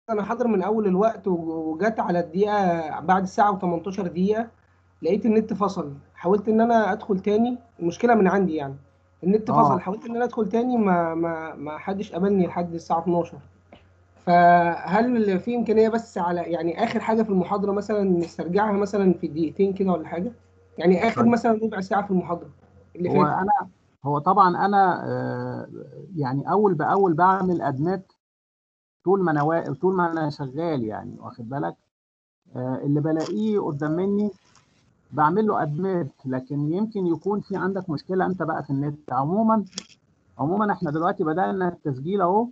انا حاضر من اول الوقت وجت على الدقيقه بعد الساعه و18 دقيقه لقيت النت فصل حاولت ان انا ادخل تاني المشكله من عندي يعني النت آه. فصل حاولت ان انا ادخل تاني ما ما ما حدش قابلني لحد الساعه 12 فهل في امكانيه بس على يعني اخر حاجه في المحاضره مثلا نسترجعها مثلا في دقيقتين كده ولا حاجه يعني اخر طيب. مثلا ربع ساعه في المحاضره اللي هو فاتت انا هو طبعا انا آه، يعني اول باول بعمل ادمت طول ما انا وا- طول ما انا شغال يعني واخد بالك آه، اللي بلاقيه قدام مني بعمل له ادمت لكن يمكن يكون في عندك مشكله انت بقى في النت عموما عموما احنا دلوقتي بدانا التسجيل اهو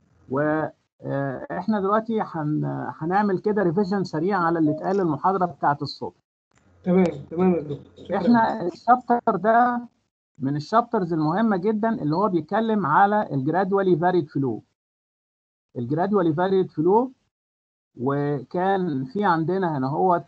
واحنا دلوقتي هن- هنعمل كده ريفيجن سريع على اللي اتقال المحاضره بتاعت الصبح تمام تمام يا دكتور شكرا احنا الشابتر ده من الشابترز المهمه جدا اللي هو بيتكلم على الجرادوالي فاريد فلو الجرادوالي فاريد فلو وكان في عندنا هنا هو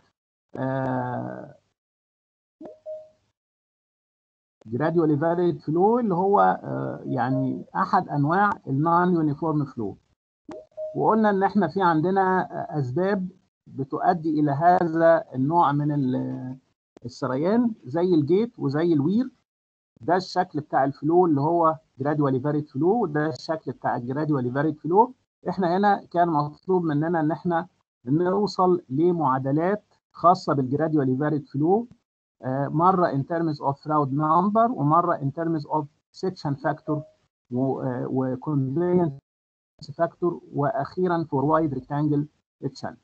جرادوالي فاريد فلو اللي هو آه، يعني احد انواع النون يونيفورم فلو وقلنا ان احنا في عندنا آه، اسباب بتؤدي الى هذا النوع من ال- السريان زي الجيت وزي الوير ده الشكل بتاع الفلو اللي هو جرادوالي فاريد فلو وده الشكل بتاع الجرادوالي فاريد فلو احنا هنا كان مطلوب مننا ان احنا نوصل لمعادلات خاصه بالجرادوالي فاريد فلو مره in terms of Froude number ومره in terms of section factor و conveyance factor واخيرا for wide rectangle channel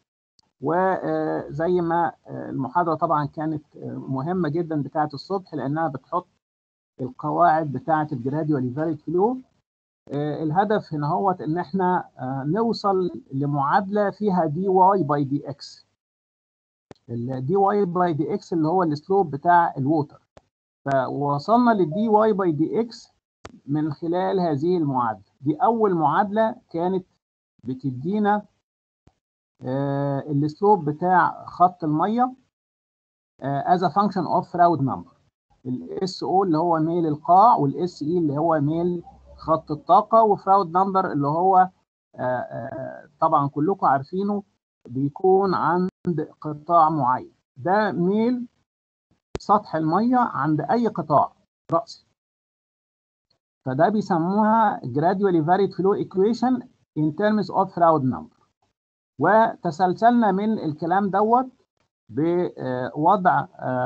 وزي ما آه، المحاضره طبعا كانت آه، مهمه جدا بتاعه الصبح لانها بتحط القواعد بتاعه الجراديوالي فاريد فلو الهدف هنا هو ان احنا آه، نوصل لمعادله فيها دي واي باي دي اكس الدي واي باي دي اكس اللي هو السلوب بتاع الووتر فوصلنا للدي واي باي دي اكس من خلال هذه المعادله دي اول معادله كانت بتدينا آه، السلوب بتاع خط الميه آه، as a function of Froude number الاس او اللي هو ميل القاع والاس اي اللي هو ميل خط الطاقه وفراود نمبر اللي هو آه، آه، طبعا كلكم عارفينه بيكون عند قطاع معين ده ميل سطح الميه عند اي قطاع راسي فده بيسموها gradually varied flow equation in terms of Froude number وتسلسلنا من الكلام دوت بوضع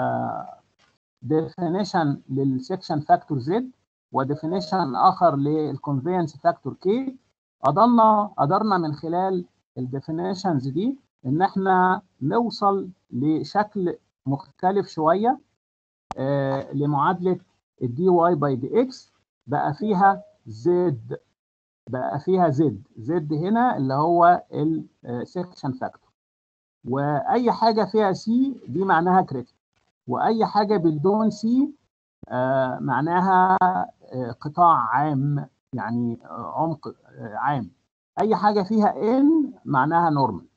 definition للسكشن فاكتور زد وديفينيشن اخر للكونفينس فاكتور كي قدرنا قدرنا من خلال الديفينيشنز دي ان احنا نوصل لشكل مختلف شويه آه، لمعادله الدي واي باي دي اكس بقى فيها زد بقى فيها زد زد هنا اللي هو السكشن فاكتور واي حاجه فيها سي دي معناها كريتيكال واي حاجه بدون سي آه معناها آه قطاع عام يعني آه عمق آه عام اي حاجه فيها ان معناها نورمال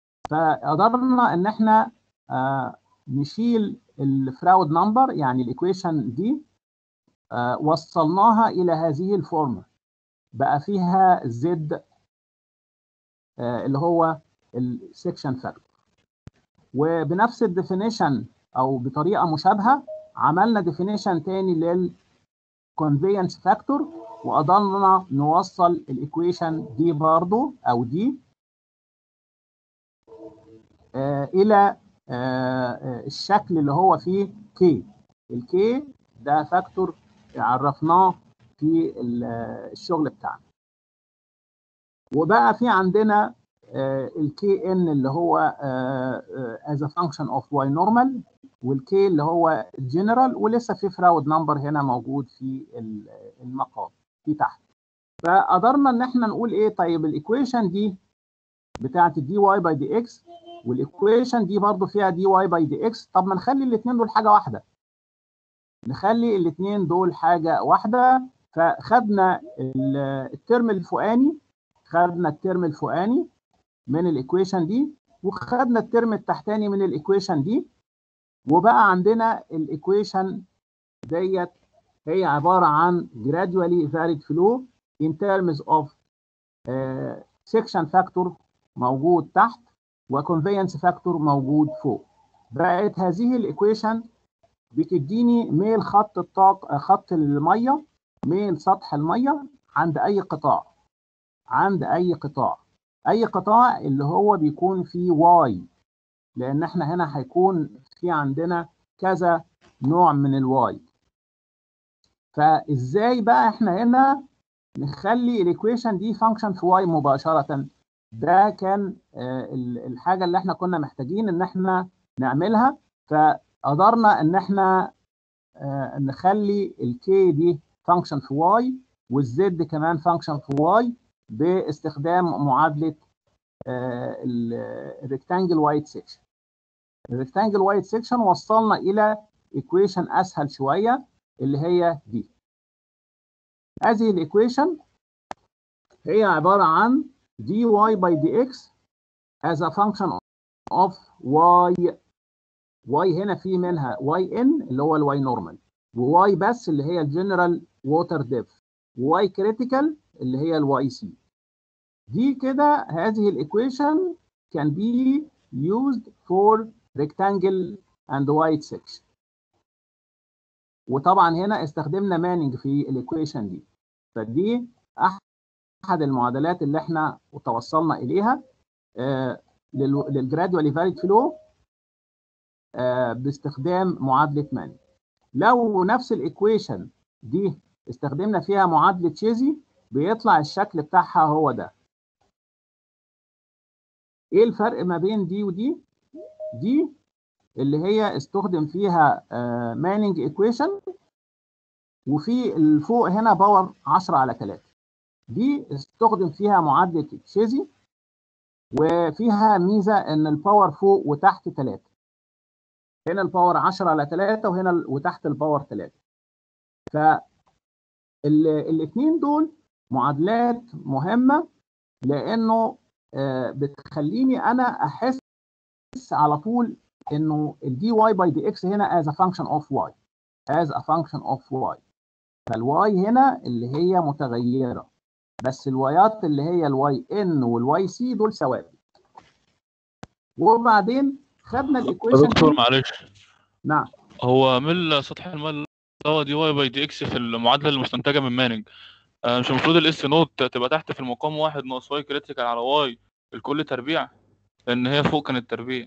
فقدرنا ان احنا آه نشيل الفراود نمبر يعني الايكويشن دي آه وصلناها الى هذه الفورمه بقى فيها زد آه اللي هو السكشن فاكتور وبنفس الديفينيشن او بطريقه مشابهه عملنا ديفينيشن تاني للكونفينس فاكتور وقدرنا نوصل الايكويشن دي برضو او دي آه الى آه الشكل اللي هو فيه كي الكي ده فاكتور عرفناه في الشغل بتاعنا وبقى في عندنا الكي ان اللي هو as a function of y normal والكي اللي هو الجنرال ولسه في فراود نمبر هنا موجود في المقام في تحت فقدرنا ان احنا نقول ايه طيب الايكويشن دي بتاعت الدي واي باي دي اكس والايكويشن دي برضو فيها دي واي باي دي اكس طب ما نخلي الاثنين دول حاجه واحده نخلي الاثنين دول حاجه واحده فخدنا الترم الفوقاني خدنا الترم الفوقاني من الايكويشن دي وخدنا الترم التحتاني من الايكويشن دي وبقى عندنا الايكويشن ديت هي عباره عن gradually varied flow in terms of uh, section factor موجود تحت وكونفينس فاكتور موجود فوق بقت هذه الايكويشن بتديني ميل خط الطاقه خط الميه ميل سطح الميه عند اي قطاع عند اي قطاع اي قطاع اللي هو بيكون فيه واي لان احنا هنا هيكون في عندنا كذا نوع من الواي فازاي بقى احنا هنا نخلي الايكويشن دي فانكشن في واي مباشره ده كان الحاجه اللي احنا كنا محتاجين ان احنا نعملها فقدرنا ان احنا نخلي الكي دي فانكشن في واي والزد كمان فانكشن في واي باستخدام معادله الريكتانجل وايت سيكشن الريكتانجل وايت سيكشن وصلنا الى ايكويشن اسهل شويه اللي هي دي هذه الايكويشن هي عباره عن dy by dx as a function of y y هنا في منها yn اللي هو الواي نورمال وy بس اللي هي الجنرال ووتر ديبث وy كريتيكال اللي هي الواي سي دي كده هذه الايكويشن can be used for rectangle and white section وطبعا هنا استخدمنا مانينج في الايكويشن دي فدي احد المعادلات اللي احنا توصلنا اليها آه للجرادوالي فاليد فلو آه باستخدام معادله مانينج لو نفس الايكويشن دي استخدمنا فيها معادله تشيزي بيطلع الشكل بتاعها هو ده ايه الفرق ما بين دي ودي دي اللي هي استخدم فيها آه مانينج ايكويشن وفي الفوق هنا باور 10 على 3 دي استخدم فيها معادله تشيزي وفيها ميزه ان الباور فوق وتحت 3 هنا الباور 10 على 3 وهنا وتحت الباور 3 ف الاثنين دول معادلات مهمه لانه آه بتخليني انا احس على طول انه الدي واي باي دي اكس هنا as a function of y as a function of y فالواي هنا اللي هي متغيره بس الوايات اللي هي الواي ان والواي سي دول ثوابت وبعدين خدنا الايكويشن دكتور معلش نعم هو ميل سطح الماء اللي هو دي واي باي دي اكس في المعادله المستنتجه من مانج آه مش المفروض الاس نوت تبقى تحت في المقام واحد ناقص واي كريتيكال على واي الكل تربيع لان هي فوق كانت تربيع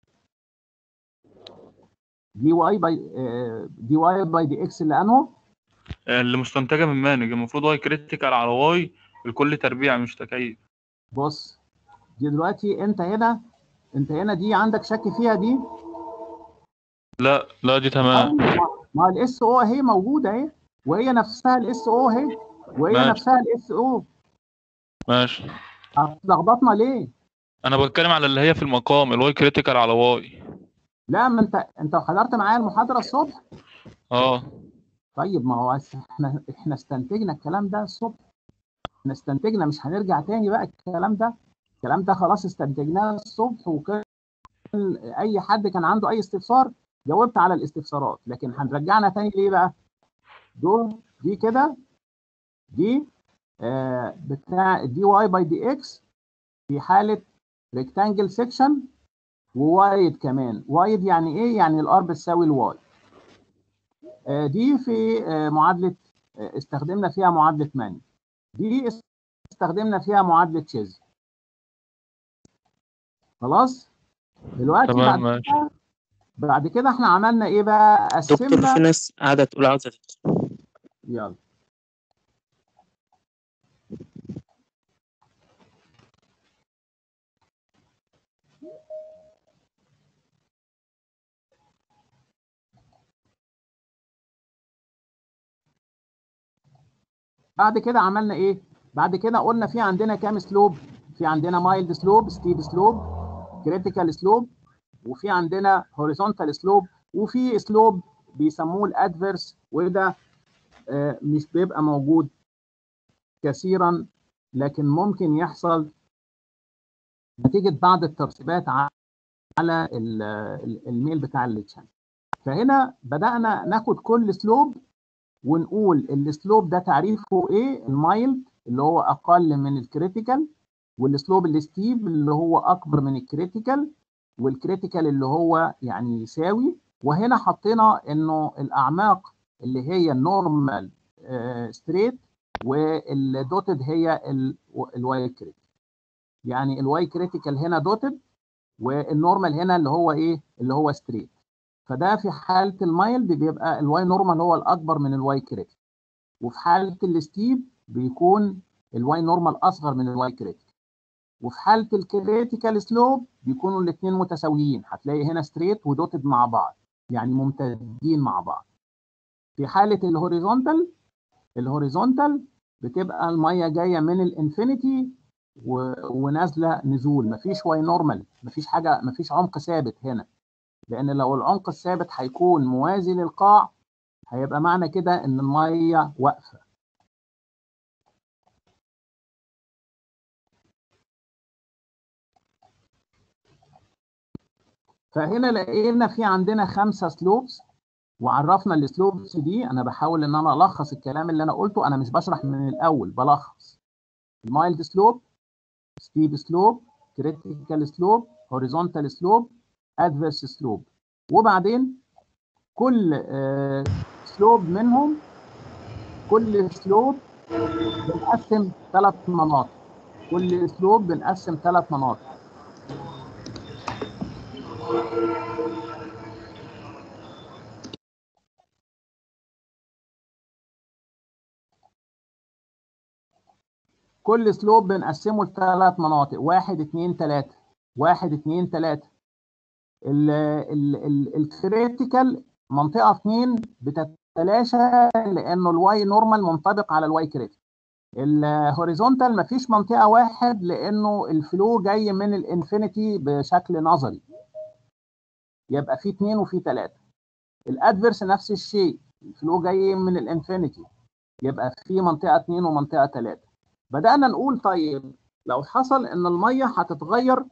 دي واي باي دي واي باي دي اكس اللي انه اللي مستنتجه من مانج المفروض واي كريتيكال على واي الكل تربيع مش تكيف بص دي دلوقتي انت هنا انت هنا دي عندك شك فيها دي لا لا دي تمام ما الاس او اهي موجوده اهي وهي نفسها الاس او اهي وهي ماشي. نفسها الاس او ماشي لخبطنا ليه؟ انا بتكلم على اللي هي في المقام الواي كريتيكال على واي لا ما انت انت حضرت معايا المحاضره الصبح اه طيب ما هو احنا احنا استنتجنا الكلام ده الصبح احنا استنتجنا مش هنرجع تاني بقى الكلام ده الكلام ده خلاص استنتجناه الصبح وكان اي حد كان عنده اي استفسار جاوبت على الاستفسارات لكن هنرجعنا تاني ليه بقى دول دي كده دي آه بتاع دي واي باي دي اكس في حاله ريكتانجل سيكشن ووايد كمان وايد يعني ايه يعني الار بتساوي الواي آه دي في آه معادله آه استخدمنا فيها معادله ماني دي استخدمنا فيها معادله تشيز خلاص دلوقتي بعد تمام ماشي كده بعد كده احنا عملنا ايه بقى دكتور قسمنا في ناس قاعدة تقول عاوزة تدخل. يلا بعد كده عملنا ايه بعد كده قلنا في عندنا كام سلوب في عندنا مايلد سلوب ستيب سلوب كريتيكال سلوب وفي عندنا هوريزونتال سلوب وفي سلوب بيسموه الادفيرس وده آه، مش بيبقى موجود كثيرا لكن ممكن يحصل نتيجة بعض الترتيبات ع- على ال- ال- الميل بتاع التشانل فهنا بدأنا ناخد كل سلوب ونقول السلوب ده تعريفه ايه المايلد اللي هو اقل من الكريتيكال والسلوب الستيب اللي هو اكبر من الكريتيكال والكريتيكال اللي هو يعني يساوي وهنا حطينا انه الاعماق اللي هي النورمال ستريت والدوتد هي الواي كريتيكال يعني الواي كريتيكال هنا دوتد والنورمال هنا اللي هو ايه اللي هو ستريت فده في حاله المايلد بيبقى الواي نورمال هو الاكبر من الواي كريتيكال وفي حاله الستيب بيكون الواي نورمال اصغر من الواي كريتيكال وفي حاله الكريتيكال سلوب بيكونوا الاثنين متساويين هتلاقي هنا ستريت ودوتد مع بعض يعني ممتدين مع بعض في حاله الهوريزونتال الهوريزونتال بتبقى الميه جايه من الانفينيتي و... ونازله نزول مفيش واي نورمال مفيش حاجه مفيش عمق ثابت هنا لان لو العمق الثابت هيكون موازي للقاع هيبقى معنى كده ان الميه واقفه فهنا لقينا في عندنا خمسه سلوبس وعرفنا السلوبس دي انا بحاول ان انا الخص الكلام اللي انا قلته انا مش بشرح من الاول بلخص المايلد سلوب ستيب سلوب كريتيكال سلوب هوريزونتال سلوب ادفيرس سلوب وبعدين كل سلوب منهم كل سلوب بنقسم ثلاث مناطق كل سلوب بنقسم ثلاث مناطق كل سلوب بنقسمه لثلاث مناطق واحد اتنين تلاتة واحد اتنين تلاتة الكريتيكال منطقة اتنين بتتلاشى لأنه الواي نورمال منطبق على الواي كريتيكال الهوريزونتال مفيش منطقة واحد لأنه الفلو جاي من الانفينيتي بشكل نظري يبقى في اتنين وفي تلاتة الادفيرس نفس الشيء الفلو جاي من الانفينيتي يبقى في منطقة اتنين ومنطقة تلاتة بدأنا نقول طيب لو حصل ان المية هتتغير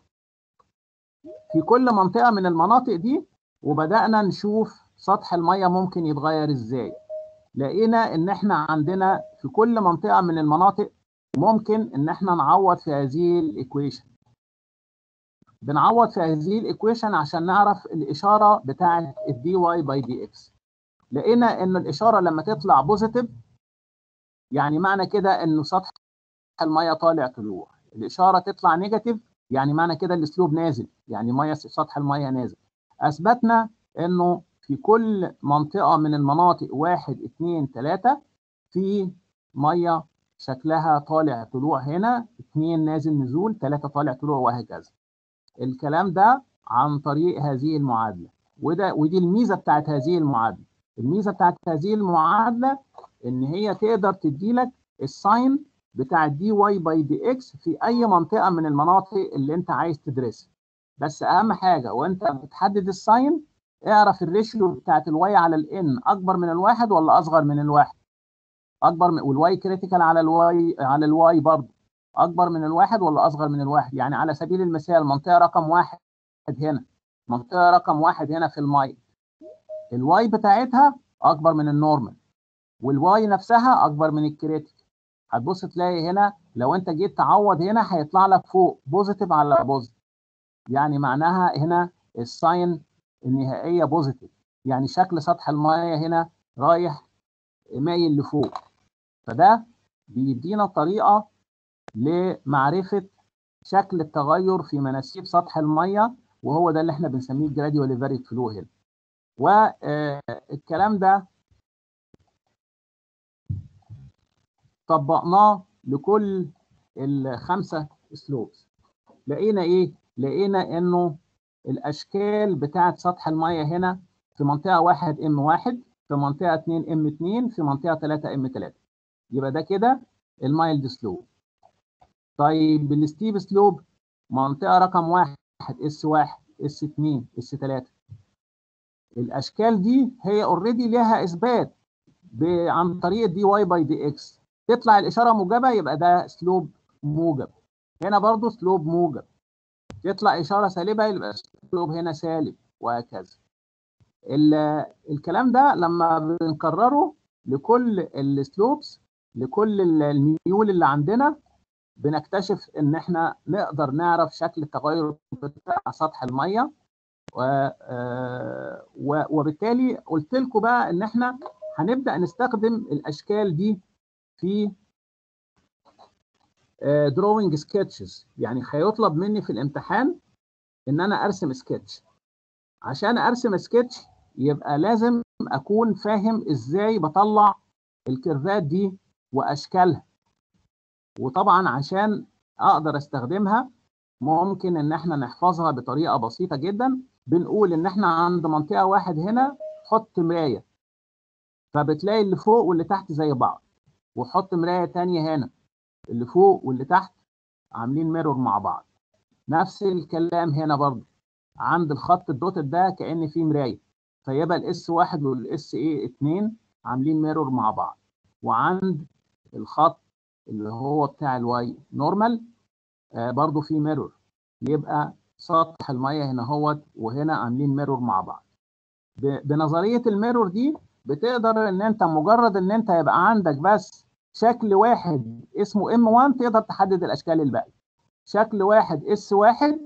في كل منطقة من المناطق دي وبدأنا نشوف سطح المية ممكن يتغير ازاي لقينا ان احنا عندنا في كل منطقة من المناطق ممكن ان احنا نعوض في هذه الايكويشن بنعوض في هذه الايكويشن عشان نعرف الاشارة بتاعة الدي واي باي دي اكس لقينا ان الاشارة لما تطلع بوزيتيف يعني معنى كده انه سطح الميه طالع طلوع الاشاره تطلع نيجاتيف يعني معنى كده الاسلوب نازل يعني ميه سطح الميه نازل اثبتنا انه في كل منطقه من المناطق واحد اثنين ثلاثه في ميه شكلها طالع طلوع هنا اثنين نازل نزول ثلاثه طالع طلوع وهكذا الكلام ده عن طريق هذه المعادله وده ودي الميزه بتاعت هذه المعادله الميزه بتاعت هذه المعادله ان هي تقدر تدي لك الساين بتاع دي واي باي دي اكس في اي منطقه من المناطق اللي انت عايز تدرسها بس اهم حاجه وانت بتحدد الساين اعرف الريشيو بتاعت الواي على الان اكبر من الواحد ولا اصغر من الواحد اكبر من والواي كريتيكال على الواي على الواي برضه اكبر من الواحد ولا اصغر من الواحد يعني على سبيل المثال منطقه رقم واحد هنا منطقه رقم واحد هنا في الماي الواي بتاعتها اكبر من النورمال والواي نفسها اكبر من الكريتيكال هتبص تلاقي هنا لو انت جيت تعوض هنا هيطلع لك فوق بوزيتيف على بوزيتيف يعني معناها هنا الساين النهائيه بوزيتيف يعني شكل سطح الميه هنا رايح مايل لفوق فده بيدينا طريقه لمعرفه شكل التغير في مناسيب سطح الميه وهو ده اللي احنا بنسميه الجراديوال فاريد فلو هنا والكلام ده طبقناه لكل الخمسه سلوبس لقينا ايه لقينا انه الاشكال بتاعه سطح الميه هنا في منطقه 1 ام 1 في منطقه 2 ام 2 في منطقه 3 ام 3 يبقى ده كده المايلد سلوب طيب الستيب سلوب منطقه رقم 1 اس 1 اس 2 اس 3 الاشكال دي هي اوريدي ليها اثبات عن طريق دي واي باي دي اكس تطلع الاشاره موجبه يبقى ده سلوب موجب هنا برضو سلوب موجب تطلع اشاره سالبه يبقى سلوب هنا سالب وهكذا الكلام ده لما بنكرره لكل السلوبس لكل الميول اللي عندنا بنكتشف ان احنا نقدر نعرف شكل التغير بتاع سطح الميه و... آه، و... وبالتالي قلت لكم بقى ان احنا هنبدا نستخدم الاشكال دي في دروينج سكتشز يعني هيطلب مني في الامتحان ان انا ارسم سكتش عشان ارسم سكتش يبقى لازم اكون فاهم ازاي بطلع الكيرفات دي واشكالها وطبعا عشان اقدر استخدمها ممكن ان احنا نحفظها بطريقه بسيطه جدا بنقول ان احنا عند منطقه واحد هنا حط مرايه فبتلاقي اللي فوق واللي تحت زي بعض وحط مرايه تانية هنا اللي فوق واللي تحت عاملين ميرور مع بعض نفس الكلام هنا برضه عند الخط الدوتد ده كأن فيه مراية فيبقى الاس واحد والاس ايه اتنين عاملين ميرور مع بعض وعند الخط اللي هو بتاع الواي نورمال آه برضه فيه ميرور يبقى سطح المية هنا هوت وهنا عاملين ميرور مع بعض بنظرية الميرور دي بتقدر ان انت مجرد ان انت يبقى عندك بس شكل واحد اسمه ام 1 تقدر تحدد الاشكال الباقيه شكل واحد اس واحد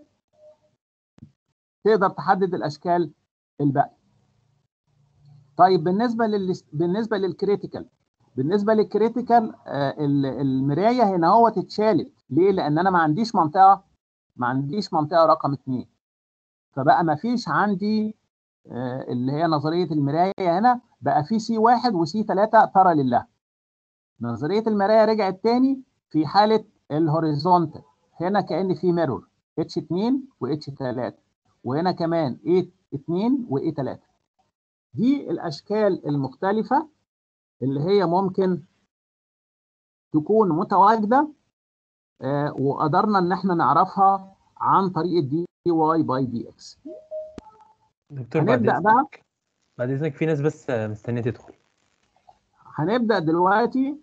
تقدر تحدد الاشكال الباقيه طيب بالنسبه لل بالنسبه للكريتيكال بالنسبه للكريتيكال آه المرايه هنا هو اتشالت ليه لان انا ما عنديش منطقه ما عنديش منطقه رقم اثنين فبقى ما فيش عندي آه اللي هي نظريه المرايه هنا بقى في سي واحد وسي ثلاثه ترى لله نظريه المرايه رجعت تاني في حاله الهوريزونتال هنا كان في ميرور اتش 2 واتش 3 وهنا كمان اي 2 واي 3 دي الاشكال المختلفه اللي هي ممكن تكون متواجده آه وقدرنا ان احنا نعرفها عن طريق الدي واي باي دي اكس دكتور بعد هنبدا بقى اذنك بعد اذنك في ناس بس مستنيه تدخل هنبدا دلوقتي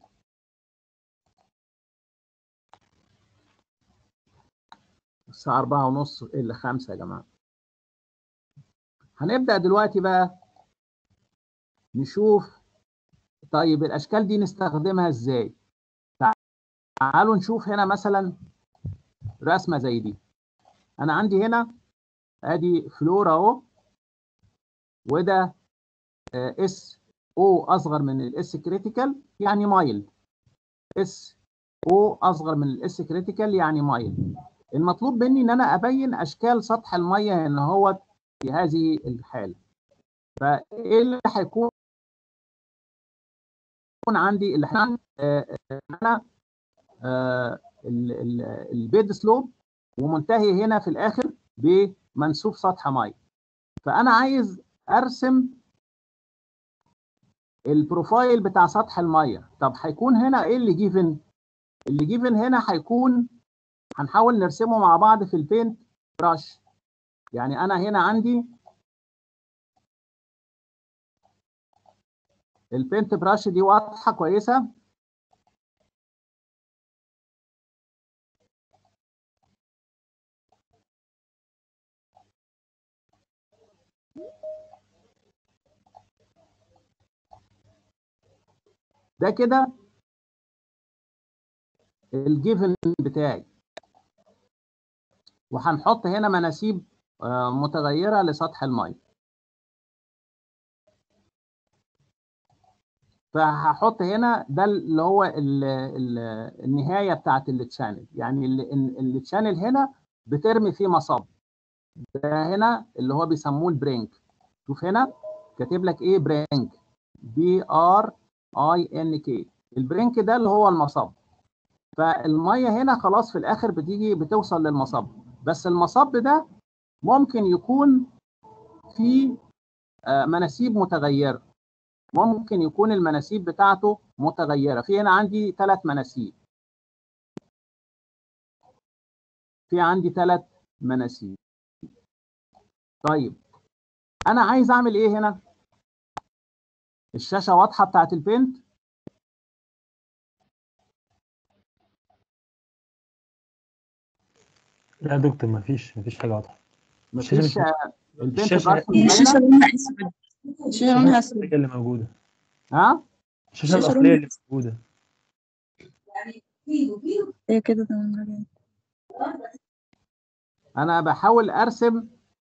الساعة أربعة ونص إلا خمسة يا جماعة هنبدأ دلوقتي بقى نشوف طيب الأشكال دي نستخدمها إزاي تعالوا نشوف هنا مثلا رسمة زي دي أنا عندي هنا أدي فلور أهو وده اس او أصغر من الاس كريتيكال يعني مايل اس او أصغر من الاس كريتيكال يعني مايل المطلوب مني ان انا ابين اشكال سطح الميه ان هو في هذه الحاله فايه اللي هيكون عندي اللي احنا انا آه البيد سلوب ومنتهي هنا في الاخر بمنسوب سطح ميه فانا عايز ارسم البروفايل بتاع سطح الميه طب هيكون هنا ايه اللي جيفن اللي جيفن هنا هيكون هنحاول نرسمه مع بعض في البينت براش يعني انا هنا عندي البينت براش دي واضحه كويسه ده كده الجيفن بتاعي وهنحط هنا مناسيب متغيرة لسطح المية فهحط هنا ده اللي هو ال ال النهاية بتاعت التشانل يعني التشانل هنا بترمي فيه مصب ده هنا اللي هو بيسموه البرينك شوف هنا كاتب لك ايه برينك بي ار اي ان كي البرينك ده اللي هو المصب فالميه هنا خلاص في الاخر بتيجي بتوصل للمصب بس المصب ده ممكن يكون في مناسيب متغيره ممكن يكون المناسيب بتاعته متغيره في هنا عندي ثلاث مناسيب في عندي ثلاث مناسيب طيب انا عايز اعمل ايه هنا الشاشه واضحه بتاعت البينت لا يا دكتور مفيش مفيش حاجه واضحه مفيش البينت الشاشة- براش الشاشة باينة؟ لونها أسود الشاشة لونها أسود الأصلية اللي موجوده ها الشاشه الشاشة الاصليه لونها اللي موجوده هي كده تمام انا بحاول ارسم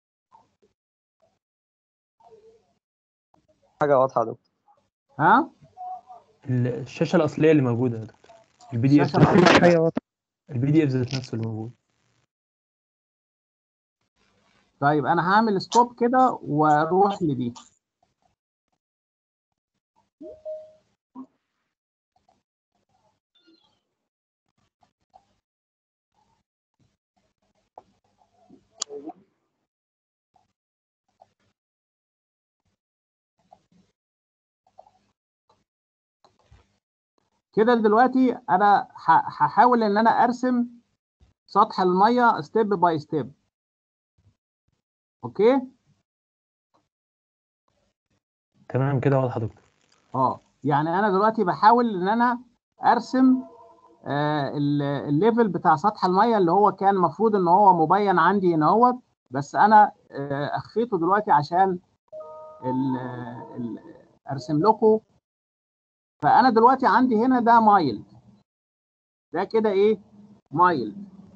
حاجة واضحة يا دكتور ها ال- الشاشة الأصلية اللي موجودة يا دكتور البي دي اف الشاشة الأصلية. حاجة واضحة البي دي اف ذات نفسه اللي موجود طيب انا هعمل ستوب كده واروح لدي كده دلوقتي انا ه- هحاول ان انا ارسم سطح الميه ستيب باي ستيب اوكي تمام كده واضحة يا دكتور اه يعني انا دلوقتي بحاول ان انا ارسم آه ال- الليفل بتاع سطح الميه اللي هو كان المفروض ان هو مبين عندي هنا اهوت بس انا آه اخفيته دلوقتي عشان ال ال ارسم لكم فانا دلوقتي عندي هنا ده مايل ده كده ايه مايل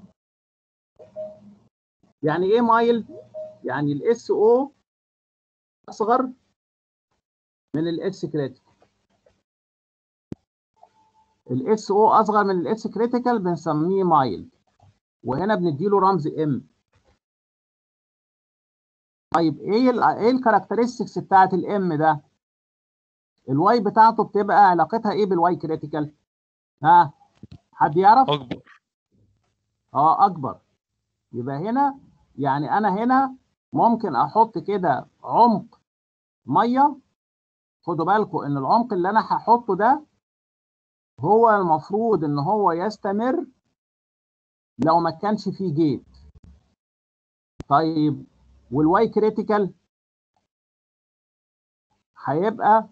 يعني ايه مايل يعني الاس او اصغر من الاكس كريتيكال الاس او اصغر من الاكس كريتيكال بنسميه مايل وهنا بنديله رمز ام طيب ايه ال ايه الكاركترستكس بتاعت الام ده الواي بتاعته بتبقى علاقتها ايه بالواي كريتيكال ها حد يعرف اكبر اه اكبر يبقى هنا يعني انا هنا ممكن احط كده عمق ميه خدوا بالكم ان العمق اللي انا هحطه ده هو المفروض ان هو يستمر لو ما كانش فيه جيت طيب والواي كريتيكال هيبقى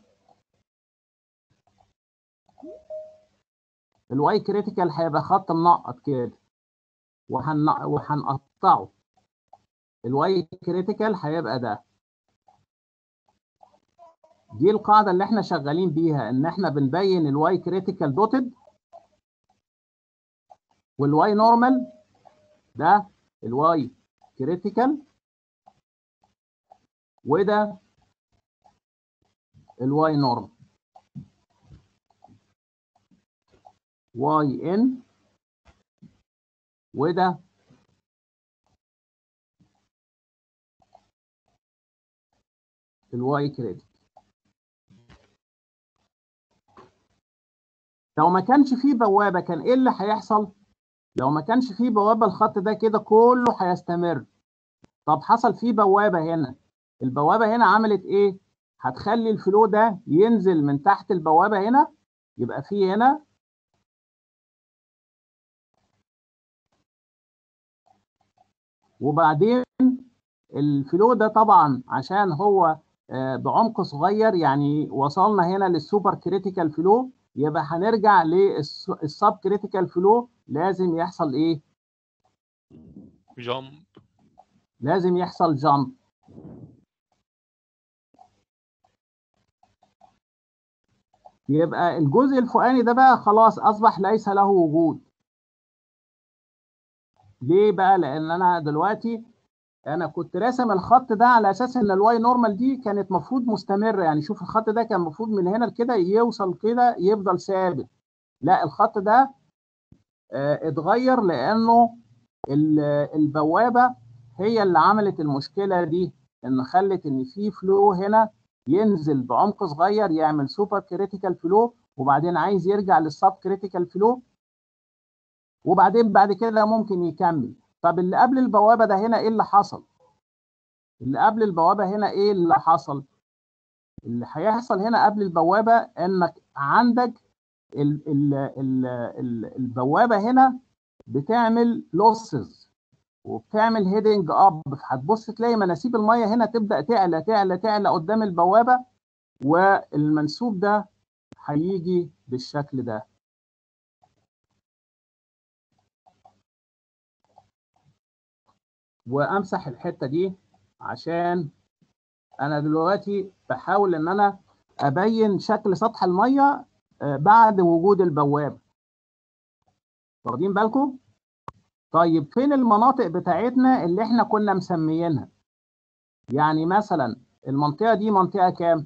الواي كريتيكال هيبقى خط منقط كده وهن... وهنقطعه الواي كريتيكال هيبقى ده دي القاعدة اللي احنا شغالين بيها ان احنا بنبين الواي كريتيكال دوتد والواي نورمال ده الواي كريتيكال وده الواي نورمال واي ان وده الواي كريدت لو ما كانش فيه بوابة كان ايه اللي هيحصل؟ لو ما كانش فيه بوابة الخط ده كده كله هيستمر طب حصل فيه بوابة هنا البوابة هنا عملت ايه؟ هتخلي الفلو ده ينزل من تحت البوابة هنا يبقى فيه هنا وبعدين الفلو ده طبعا عشان هو آه، بعمق صغير يعني وصلنا هنا للسوبر كريتيكال فلو يبقى هنرجع للسب كريتيكال فلو لازم يحصل ايه؟ جامب لازم يحصل جامب يبقى الجزء الفوقاني ده بقى خلاص اصبح ليس له وجود ليه بقى لان انا دلوقتي انا كنت راسم الخط ده على اساس ان الواي نورمال دي كانت مفروض مستمره يعني شوف الخط ده كان المفروض من هنا لكده يوصل كده يفضل ثابت لا الخط ده آه، اتغير لانه ال- البوابه هي اللي عملت المشكله دي ان خلت ان في فلو هنا ينزل بعمق صغير يعمل سوبر كريتيكال فلو وبعدين عايز يرجع للسب كريتيكال فلو وبعدين بعد كده ممكن يكمل طب اللي قبل البوابه ده هنا ايه اللي حصل اللي قبل البوابه هنا ايه اللي حصل اللي هيحصل هنا قبل البوابه انك عندك ال ال ال ال البوابه هنا بتعمل لوسز وبتعمل هيدنج اب هتبص تلاقي مناسيب الميه هنا تبدا تعلى تعلى تعلى قدام البوابه والمنسوب ده هيجي بالشكل ده وامسح الحته دي عشان انا دلوقتي بحاول ان انا ابين شكل سطح الميه آه، بعد وجود البوابه واخدين بالكم طيب فين المناطق بتاعتنا اللي احنا كنا مسميينها يعني مثلا المنطقه دي منطقه كام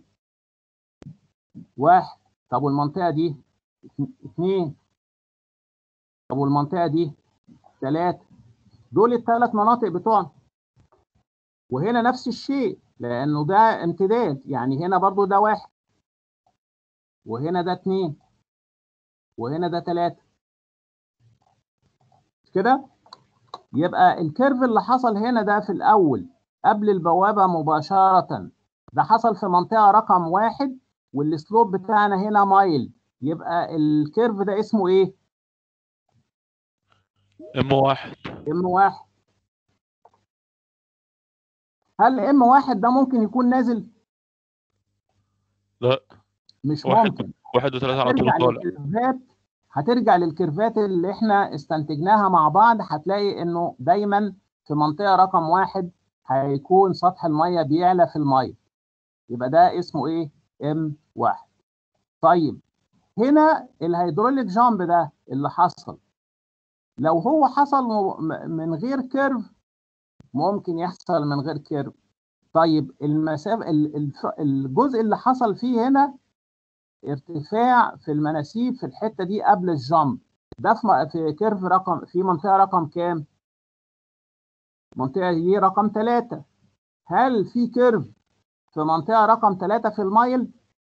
واحد طب والمنطقه دي اثنين طب والمنطقه دي ثلاثه دول الثلاث مناطق بتوعنا وهنا نفس الشيء لانه ده امتداد يعني هنا برضو ده واحد وهنا ده اتنين وهنا ده تلاتة مش كده يبقى الكيرف اللي حصل هنا ده في الاول قبل البوابة مباشرة ده حصل في منطقة رقم واحد والسلوب بتاعنا هنا مايل يبقى الكيرف ده اسمه ايه؟ ام واحد ام واحد هل ام واحد ده ممكن يكون نازل؟ لا مش واحد ممكن واحد وثلاثة على طول هترجع طالع للكيرفات هترجع للكيرفات اللي احنا استنتجناها مع بعض هتلاقي انه دايما في منطقة رقم واحد هيكون سطح المية بيعلى في المية يبقى ده اسمه ايه؟ ام واحد طيب هنا الهيدروليك جامب ده اللي حصل لو هو حصل م- من غير كيرف ممكن يحصل من غير كيرف طيب المسافة ال- الف- الجزء اللي حصل فيه هنا ارتفاع في المناسيب في الحته دي قبل الجامب ده في م- في كيرف رقم في منطقه رقم كام؟ منطقه دي رقم ثلاثة هل في كيرف في منطقه رقم ثلاثة في المايل؟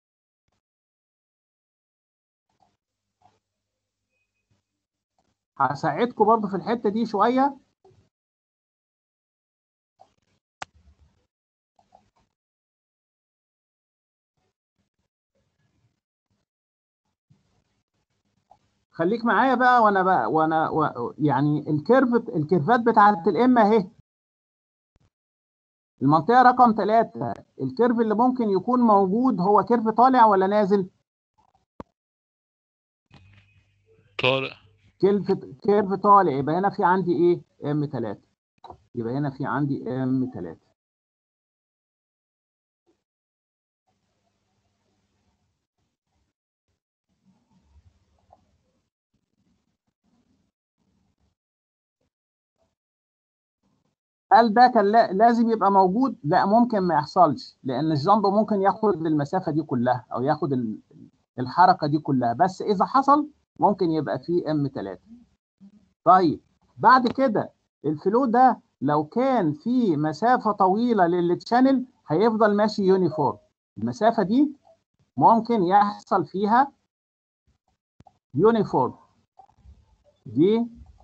هساعدكم برضو في الحته دي شويه خليك معايا بقى وانا بقى وانا و... يعني الكيرف الكيرفات بتاعت الام اهي المنطقه رقم ثلاثة الكيرف اللي ممكن يكون موجود هو كيرف طالع ولا نازل طالع كيرف كيرف طالع يبقى هنا في عندي ايه ام 3 يبقى هنا في عندي ام 3 هل ده كان لا- لازم يبقى موجود؟ لا ممكن ما يحصلش لان الجامب ممكن ياخد المسافه دي كلها او ياخد ال- الحركه دي كلها بس اذا حصل ممكن يبقى فيه ام 3 طيب بعد كده الفلو ده لو كان في مسافه طويله للتشانل هيفضل ماشي يونيفورم المسافه دي ممكن يحصل فيها يونيفورم دي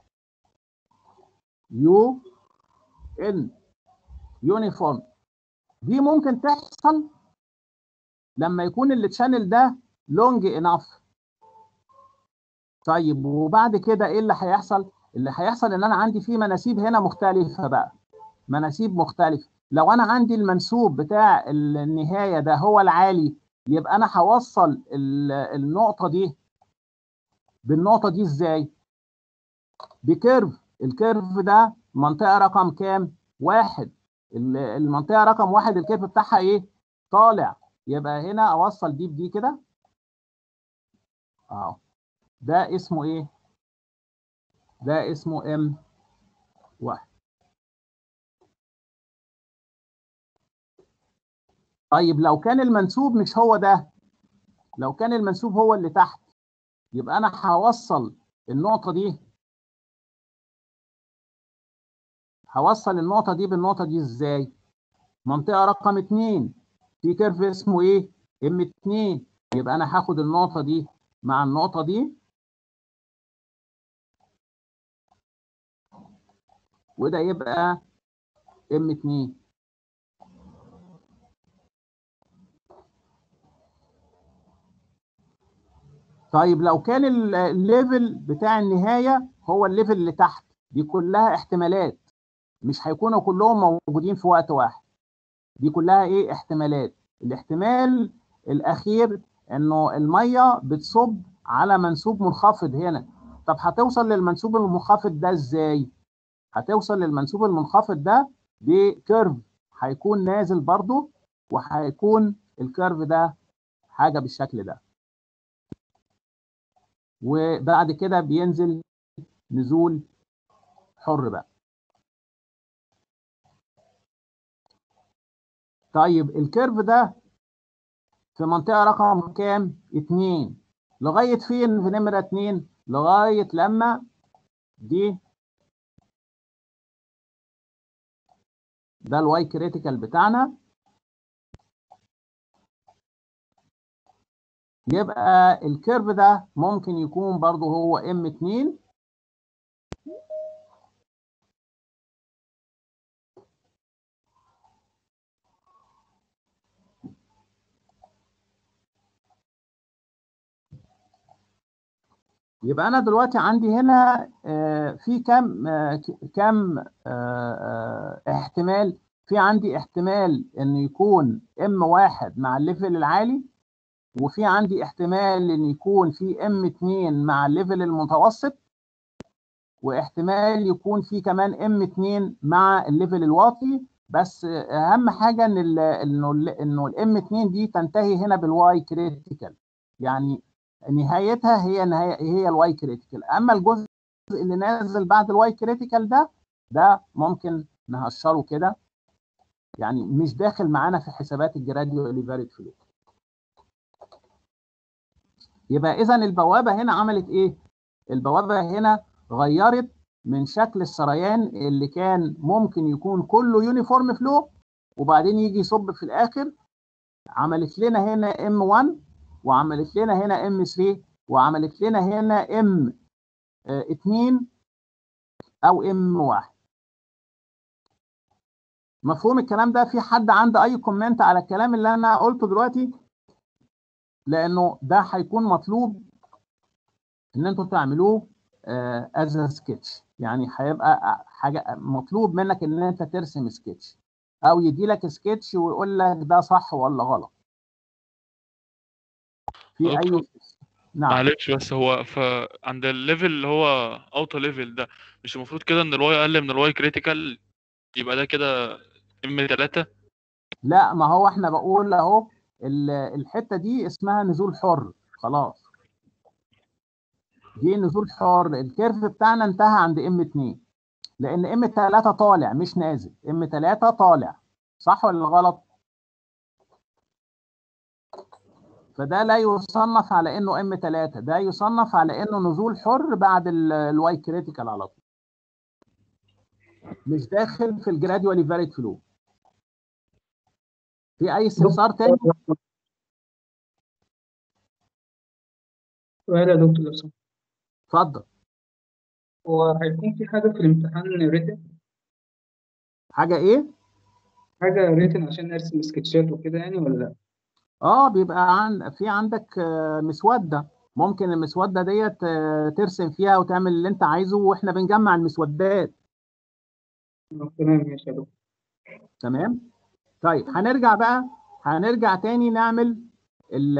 يو ان يونيفورم دي ممكن تحصل لما يكون التشانل ده لونج انف طيب وبعد كده ايه اللي هيحصل اللي هيحصل ان انا عندي فيه مناسيب هنا مختلفه بقى مناسيب مختلفه لو انا عندي المنسوب بتاع النهايه ده هو العالي يبقى انا هوصل ال- النقطه دي بالنقطه دي ازاي بكيرف الكيرف ده منطقه رقم كام واحد ال- المنطقه رقم واحد الكيرف بتاعها ايه طالع يبقى هنا اوصل دي بدي كده اهو ده اسمه ايه ده اسمه ام واحد طيب لو كان المنسوب مش هو ده لو كان المنسوب هو اللي تحت يبقى انا هوصل النقطه دي هوصل النقطه دي بالنقطه دي ازاي منطقه رقم اتنين في كيرف اسمه ايه ام 2 يبقى انا هاخد النقطه دي مع النقطه دي وده يبقى ام 2 طيب لو كان ال- الليفل بتاع النهايه هو الليفل اللي تحت دي كلها احتمالات مش هيكونوا كلهم موجودين في وقت واحد دي كلها ايه احتمالات الاحتمال الاخير انه الميه بتصب على منسوب منخفض هنا طب هتوصل للمنسوب المنخفض ده ازاي هتوصل للمنسوب المنخفض ده بكيرف هيكون نازل برضو وهيكون الكيرف ده حاجه بالشكل ده وبعد كده بينزل نزول حر بقى طيب الكيرف ده في منطقة رقم كام؟ اتنين لغاية فين في نمرة اتنين؟ لغاية لما دي ده الواي كريتيكال بتاعنا يبقى الكيرف ده ممكن يكون برضه هو ام 2 يبقى انا دلوقتي عندي هنا آه، في كام آه، ك- كام آه، آه، احتمال في عندي احتمال ان يكون ام واحد مع الليفل العالي وفي عندي احتمال ان يكون في ام 2 مع الليفل المتوسط واحتمال يكون في كمان ام 2 مع الليفل الواطي بس اهم حاجه ان ال انه ال انه الام 2 دي تنتهي هنا بالواي كريتيكال يعني نهايتها هي نهاية هي الواي كريتيكال اما الجزء اللي نازل بعد الواي كريتيكال ده ده ممكن نهشره كده يعني مش داخل معانا في حسابات الجراديو اليفاريت فلو يبقى اذا البوابه هنا عملت ايه البوابه هنا غيرت من شكل السريان اللي كان ممكن يكون كله يونيفورم فلو وبعدين يجي يصب في الاخر عملت لنا هنا ام 1 وعملت لنا هنا ام 3 وعملت لنا هنا ام 2 او ام 1 مفهوم الكلام ده في حد عنده اي كومنت على الكلام اللي انا قلته دلوقتي لانه ده هيكون مطلوب ان انتوا تعملوه از سكتش يعني هيبقى حاجه مطلوب منك ان انت ترسم سكتش او يدي لك سكتش ويقول لك ده صح ولا غلط في اي دكتور، نعم معلش بس هو ف عند الليفل اللي هو اوطى ليفل ده مش المفروض كده ان الواي اقل من الواي كريتيكال يبقى ده كده ام 3 لا ما هو احنا بقول اهو ال- الحته دي اسمها نزول حر خلاص دي نزول حر الكيرف بتاعنا انتهى عند ام 2 لان ام 3 طالع مش نازل ام 3 طالع صح ولا غلط فده لا يصنف على انه ام 3 ده يصنف على انه نزول حر بعد ال- الواي كريتيكال على طول مش داخل في الجراديوالي فاريد فلو في اي استفسار تاني سؤال يا دكتور لو سمحت اتفضل هو هيكون في حاجة في الامتحان ريتن حاجه ايه حاجة ريتن عشان أرسم سكتشات وكده يعني ولا لأ؟ اه بيبقى عن في عندك آه، مسوده ممكن المسوده ديت آه، ترسم فيها وتعمل اللي انت عايزه واحنا بنجمع المسودات آه، تمام ماشي يا دكتور تمام طيب هنرجع بقى هنرجع تاني نعمل ال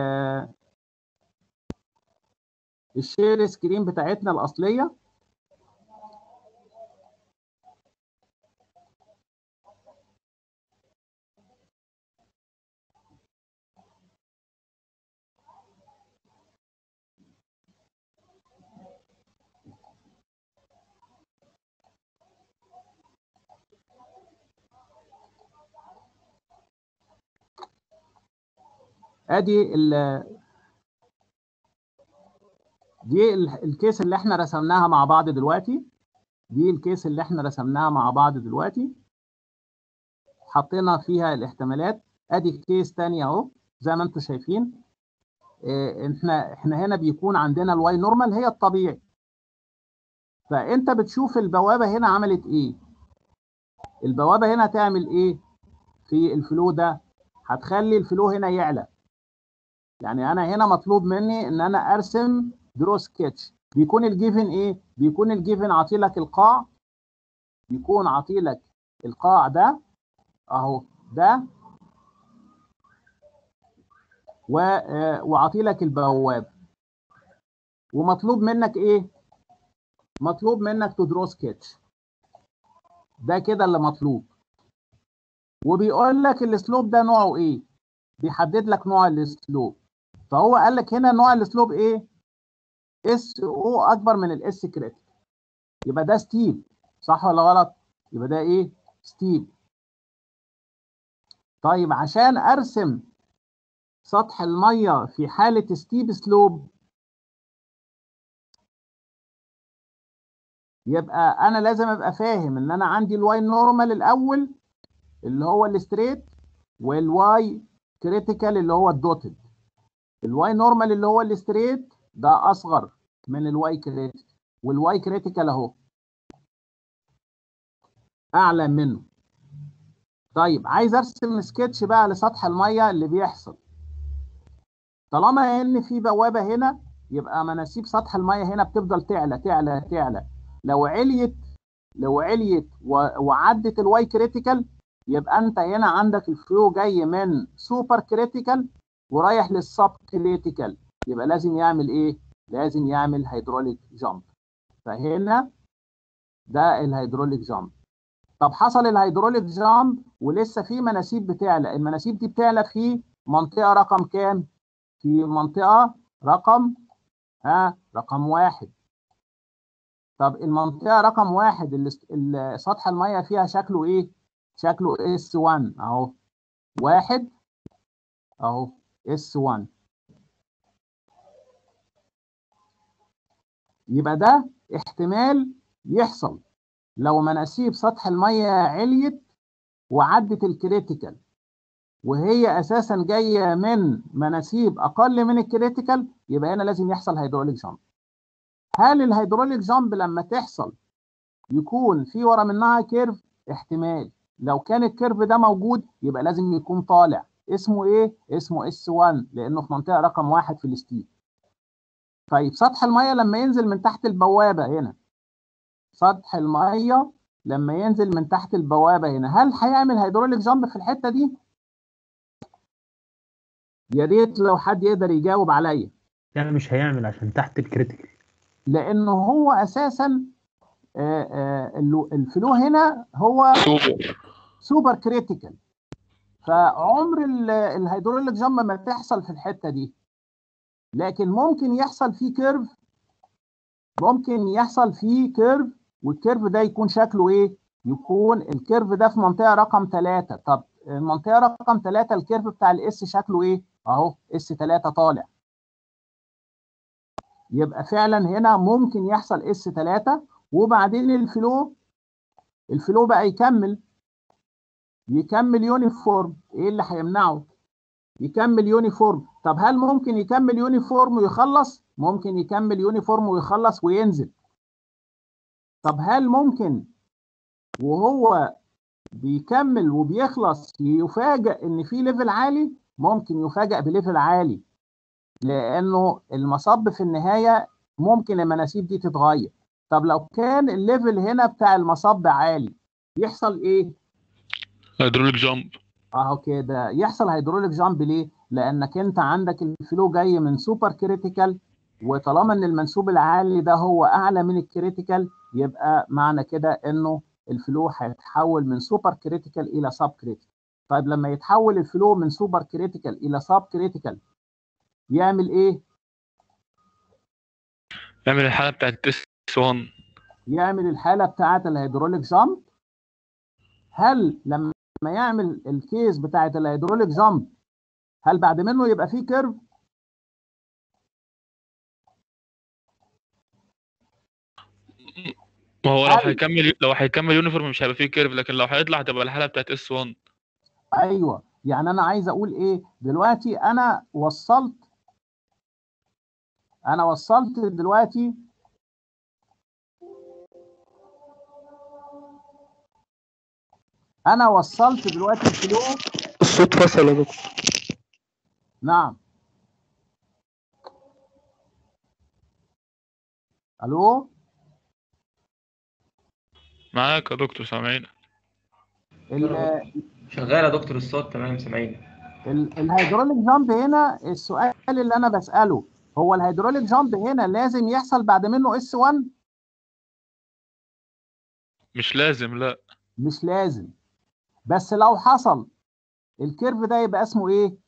الشير سكرين بتاعتنا الاصليه ادي ال دي ال- الكيس اللي احنا رسمناها مع بعض دلوقتي دي الكيس اللي احنا رسمناها مع بعض دلوقتي حطينا فيها الاحتمالات ادي كيس تاني اهو زي ما انتم شايفين اه، احنا احنا هنا بيكون عندنا الواي نورمال هي الطبيعي فانت بتشوف البوابه هنا عملت ايه البوابه هنا هتعمل ايه في الفلو ده هتخلي الفلو هنا يعلى يعني انا هنا مطلوب مني ان انا ارسم درو سكتش بيكون الجيفن ايه بيكون الجيفن عاطي لك القاع بيكون عاطي لك القاع ده اهو ده و آه، وعاطي لك البواب ومطلوب منك ايه مطلوب منك تدرو سكتش ده كده اللي مطلوب وبيقول لك الاسلوب ده نوعه ايه بيحدد لك نوع الاسلوب فهو قال لك هنا نوع الاسلوب ايه اس او اكبر من الاس كريتيك يبقى ده ستيب صح ولا غلط يبقى ده ايه ستيب طيب عشان ارسم سطح الميه في حاله ستيب سلوب يبقى انا لازم ابقى فاهم ان انا عندي الواي نورمال الاول اللي هو الستريت والواي كريتيكال اللي هو الدوتد الواي نورمال اللي هو الستريت ده اصغر من الواي كريتيكال والواي كريتيكال اهو اعلى منه طيب عايز ارسم سكتش بقى لسطح الميه اللي بيحصل طالما ان في بوابه هنا يبقى مناسيب سطح الميه هنا بتفضل تعلى تعلى تعلى لو عليت لو عليت و- وعدت الواي كريتيكال يبقى انت هنا عندك الفلو جاي من سوبر كريتيكال ورايح للسب كريتيكال يبقى لازم يعمل ايه؟ لازم يعمل هيدروليك جامب فهنا ده الهيدروليك جامب طب حصل الهيدروليك جامب ولسه في مناسيب بتعلى المناسيب دي بتعلى في منطقة رقم كام؟ في منطقة رقم ها رقم واحد طب المنطقة رقم واحد اللي اللي سطح المية فيها شكله ايه؟ شكله اس 1 اهو واحد اهو اس 1 يبقى ده احتمال يحصل لو مناسيب سطح المية عليت وعدت الكريتيكال وهي اساسا جايه من مناسيب اقل من الكريتيكال يبقى هنا لازم يحصل هيدروليك جامب هل الهيدروليك جامب لما تحصل يكون في ورا منها كيرف احتمال لو كان الكيرف ده موجود يبقى لازم يكون طالع اسمه ايه اسمه اس 1 لانه في منطقه رقم واحد في الستيل طيب سطح الميه لما ينزل من تحت البوابه هنا سطح الميه لما ينزل من تحت البوابه هنا هل هيعمل هيدروليك جامب في الحته دي يا ريت لو حد يقدر يجاوب عليا يعني مش هيعمل عشان تحت الكريتيكال لانه هو اساسا آه، آه، اللو- الفلو هنا هو سوبر سوبر كريتيكال فعمر ال- الهيدروليك جامب ما تحصل في الحته دي لكن ممكن يحصل فيه كيرف ممكن يحصل فيه كيرف والكيرف ده يكون شكله ايه يكون الكيرف ده في منطقه رقم ثلاثة طب المنطقه رقم ثلاثة الكيرف بتاع الاس شكله ايه اهو اس 3 طالع يبقى فعلا هنا ممكن يحصل اس 3 وبعدين الفلو الفلو بقى يكمل يكمل يونيفورم ايه اللي هيمنعه يكمل يونيفورم طب هل ممكن يكمل يونيفورم ويخلص ممكن يكمل يونيفورم ويخلص وينزل طب هل ممكن وهو بيكمل وبيخلص يفاجئ ان في ليفل عالي ممكن يفاجئ بليفل عالي لانه المصب في النهايه ممكن المناسيب دي تتغير طب لو كان الليفل هنا بتاع المصب عالي يحصل ايه هيدروليك جامب اهو كده يحصل هيدروليك جامب ليه لانك انت عندك الفلو جاي من سوبر كريتيكال وطالما ان المنسوب العالي ده هو اعلى من الكريتيكال يبقى معنى كده انه الفلو هيتحول من سوبر كريتيكال الى سب كريتيكال طيب لما يتحول الفلو من سوبر كريتيكال الى سب كريتيكال يعمل ايه يعمل الحالة بتاعت اس 1 يعمل الحاله بتاعه الهيدروليك جامب هل لما يعمل الكيس بتاعه الهيدروليك جامب هل بعد منه يبقى فيه كيرف ما هو لو هل- هيكمل لو هيكمل يونيفورم مش هيبقى فيه كيرف لكن لو هيطلع هتبقى الحالة بتاعت اس 1 ايوه يعني انا عايز اقول ايه دلوقتي انا وصلت انا وصلت دلوقتي انا وصلت دلوقتي الفلو الصوت فصل يا دكتور نعم الو معاك يا دكتور سامعين ال- شغال يا دكتور الصوت تمام سامعين ال- الهيدروليك جامب هنا السؤال اللي انا بساله هو الهيدروليك جامب هنا لازم يحصل بعد منه اس 1 مش لازم لا مش لازم بس لو حصل الكيرف ده يبقى اسمه ايه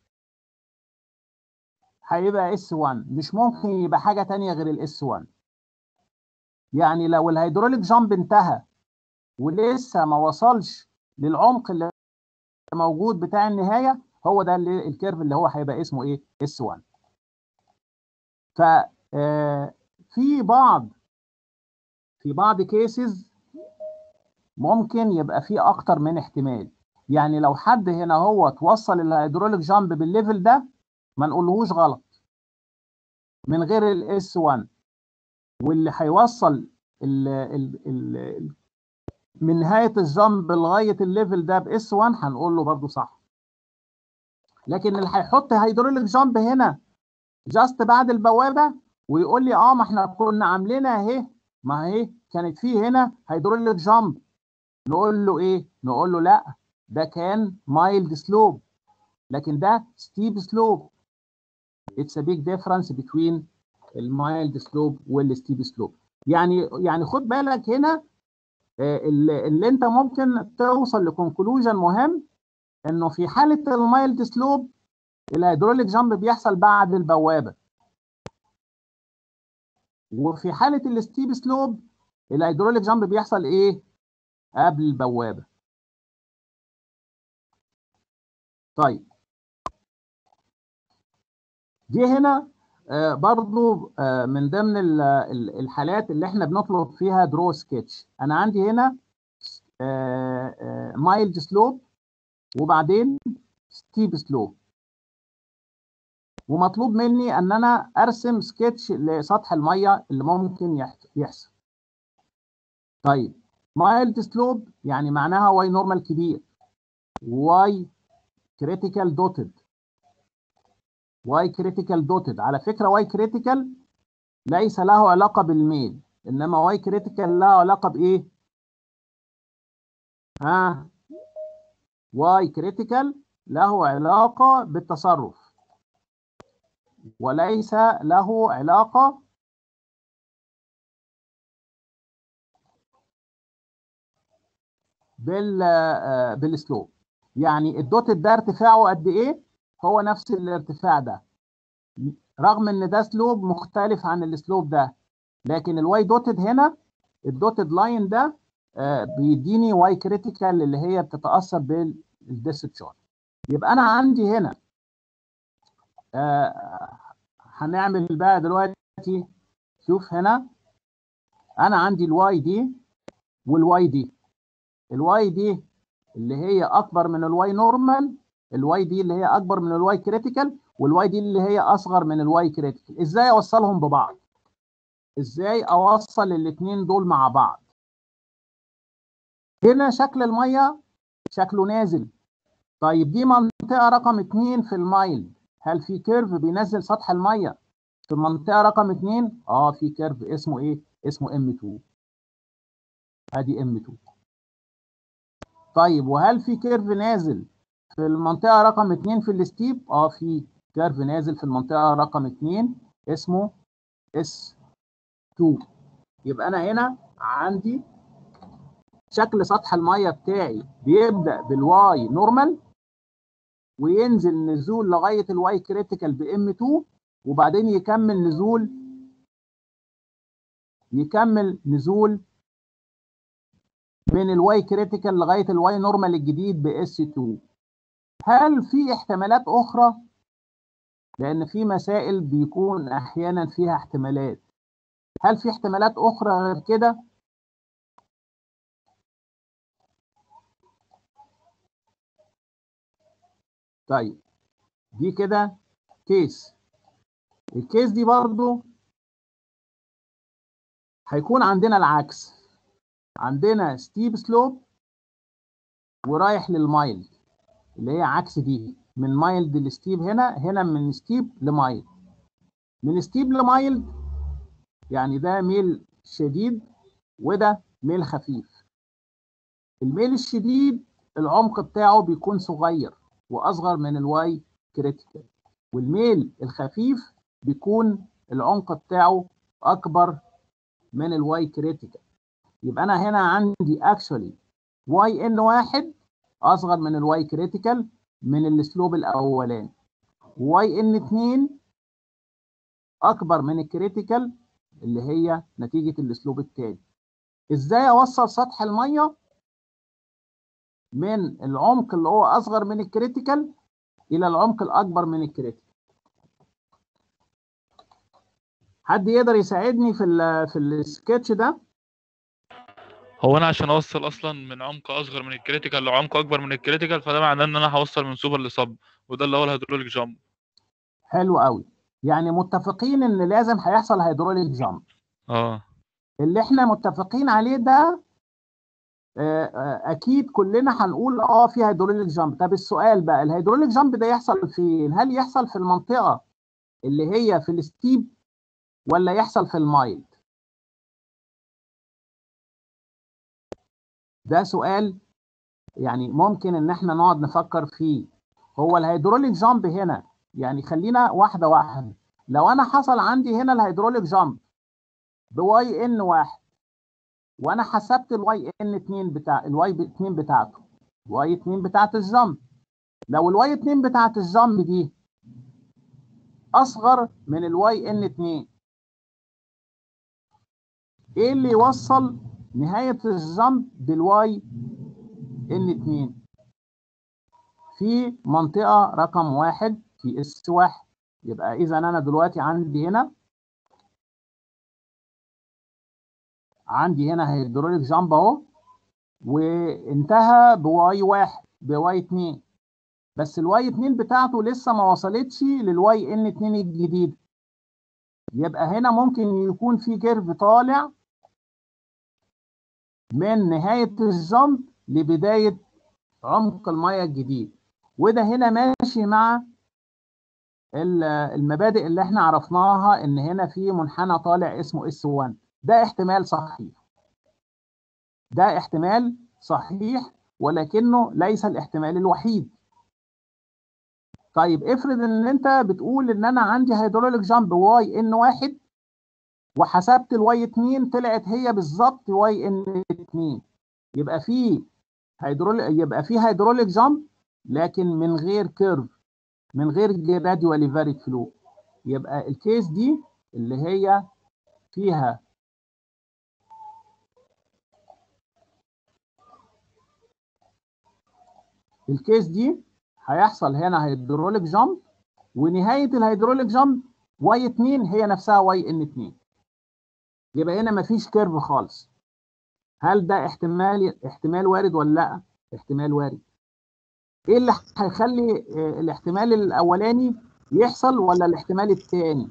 هيبقى اس 1 مش ممكن يبقى حاجه تانية غير الاس 1 يعني لو الهيدروليك جامب انتهى ولسه ما وصلش للعمق اللي موجود بتاع النهايه هو ده اللي الكيرف اللي هو هيبقى اسمه ايه اس 1 ف آه، في بعض في بعض كيسز ممكن يبقى في اكتر من احتمال يعني لو حد هنا هو توصل الهيدروليك جامب بالليفل ده ما نقولهوش غلط من غير الاس 1 واللي هيوصل ال ال ال من نهايه الجامب لغايه الليفل ده باس 1 هنقول له برضه صح لكن اللي هيحط هيدروليك جامب هنا جاست بعد البوابه ويقول لي اه ما احنا كنا عاملينها اهي ما هي كانت في هنا هيدروليك جامب نقول له ايه نقول له لا ده كان مايلد سلوب لكن ده ستيب سلوب اتس ا بيج ديفرنس بتوين المايلد سلوب والستيب سلوب يعني يعني خد بالك هنا آه، اللي اللي انت ممكن توصل لكونكلوجن مهم انه في حاله المايلد سلوب الهيدروليك جامب بيحصل بعد البوابه وفي حاله الستيب سلوب الهيدروليك جامب بيحصل ايه قبل البوابه طيب جه هنا آه، برضو آه، من ضمن ال- ال- الحالات اللي احنا بنطلب فيها درو سكتش انا عندي هنا مايلد سلوب وبعدين ستيب سلوب ومطلوب مني ان انا ارسم سكتش لسطح الميه اللي ممكن يح- يحصل طيب مايلد سلوب يعني معناها واي نورمال كبير واي كريتيكال دوتد واي كريتيكال دوتد على فكره واي كريتيكال ليس له علاقه بالميل انما واي كريتيكال له علاقه بايه ها واي كريتيكال له علاقه بالتصرف وليس له علاقه بال آه، بالسلوب يعني الدوتد ده ارتفاعه قد ايه هو نفس الارتفاع ده رغم ان ده سلوب مختلف عن السلوب ده لكن الواي دوتد هنا الدوتد لاين ده آه، بيديني واي كريتيكال اللي هي بتتاثر بالديسشارج يبقى انا عندي هنا آه، هنعمل بقى دلوقتي شوف هنا انا عندي الواي دي والواي دي الواي دي اللي هي اكبر من الواي نورمال الواي دي اللي هي اكبر من الواي كريتيكال والواي دي اللي هي اصغر من الواي كريتيكال ازاي اوصلهم ببعض ازاي اوصل الاثنين دول مع بعض هنا شكل الميه شكله نازل طيب دي منطقه رقم 2 في المايل هل في كيرف بينزل سطح الميه في المنطقه رقم 2 اه في كيرف اسمه ايه اسمه ام 2 ادي ام 2 طيب وهل في كيرف نازل في المنطقه رقم 2 في الستيب اه في كيرف نازل في المنطقه رقم 2 اسمه اس 2 يبقى انا هنا عندي شكل سطح الميه بتاعي بيبدا بالواي نورمال وينزل نزول لغايه الواي كريتيكال بام 2 وبعدين يكمل نزول يكمل نزول من الواي كريتيكال لغايه الواي نورمال الجديد باس 2 هل في احتمالات اخرى لان في مسائل بيكون احيانا فيها احتمالات هل في احتمالات اخرى غير كده طيب دي كده كيس الكيس دي برضو هيكون عندنا العكس عندنا ستيب سلوب ورايح للمايلد اللي هي عكس دي من مايلد لستيب هنا هنا من ستيب لمايلد من ستيب لمايلد يعني ده ميل شديد وده ميل خفيف الميل الشديد العمق بتاعه بيكون صغير واصغر من الواي كريتيكال والميل الخفيف بيكون العمق بتاعه اكبر من الواي كريتيكال يبقى انا هنا عندي اكشولي واي ان واحد اصغر من الواي كريتيكال من السلوب الاولاني واي ان 2 اكبر من الكريتيكال اللي هي نتيجه الاسلوب التاني ازاي اوصل سطح الميه من العمق اللي هو اصغر من الكريتيكال الى العمق الاكبر من الكريتيكال حد يقدر يساعدني في ال في السكتش ده هو انا عشان اوصل اصلا من عمق اصغر من الكريتيكال لعمق اكبر من الكريتيكال فده معناه ان انا هوصل من سوبر لصب وده اللي هو الهيدروليك جامب حلو قوي يعني متفقين ان لازم هيحصل هيدروليك جامب اه اللي احنا متفقين عليه ده آه، آه، اكيد كلنا هنقول اه في هيدروليك جامب طب السؤال بقى الهيدروليك جامب ده يحصل فين هل يحصل في المنطقه اللي هي في الستيب ولا يحصل في المايلد ده سؤال يعني ممكن ان احنا نقعد نفكر فيه هو الهيدروليك جامب هنا يعني خلينا واحده واحده لو انا حصل عندي هنا الهيدروليك جامب بواي ان واحد وانا حسبت الواي ان 2 بتاع الواي 2 بتاعته الواي 2 بتاعت الجامب لو الواي 2 بتاعت الجامب دي اصغر من الواي ان 2 ايه اللي يوصل نهايه الجامب بالواي ان 2 في منطقه رقم واحد في اس واحد يبقى اذا انا دلوقتي عندي هنا عندي هنا هيدروليك جامب اهو وانتهى بواي واحد بواي اتنين بس الواي اتنين بتاعته لسه ما وصلتش للواي ان اتنين الجديد يبقى هنا ممكن يكون في كيرف طالع من نهاية الجامب لبداية عمق المية الجديد وده هنا ماشي مع ال- المبادئ اللي احنا عرفناها ان هنا في منحنى طالع اسمه اس 1 ده احتمال صحيح ده احتمال صحيح ولكنه ليس الاحتمال الوحيد طيب افرض ان انت بتقول ان انا عندي هيدروليك جامب واي ان واحد وحسبت الواي 2 طلعت هي بالظبط واي ان 2 يبقى في هيدروليك يبقى في هيدروليك جامب لكن من غير كيرف من غير جراديوالي فاريد فلو يبقى الكيس دي اللي هي فيها الكيس دي هيحصل هنا هيدروليك جامب ونهايه الهيدروليك جامب واي 2 هي نفسها واي ان 2 يبقى هنا مفيش كيرف خالص هل ده احتمال احتمال وارد ولا لا احتمال وارد ايه اللي هيخلي آه، الاحتمال الاولاني يحصل ولا الاحتمال الثاني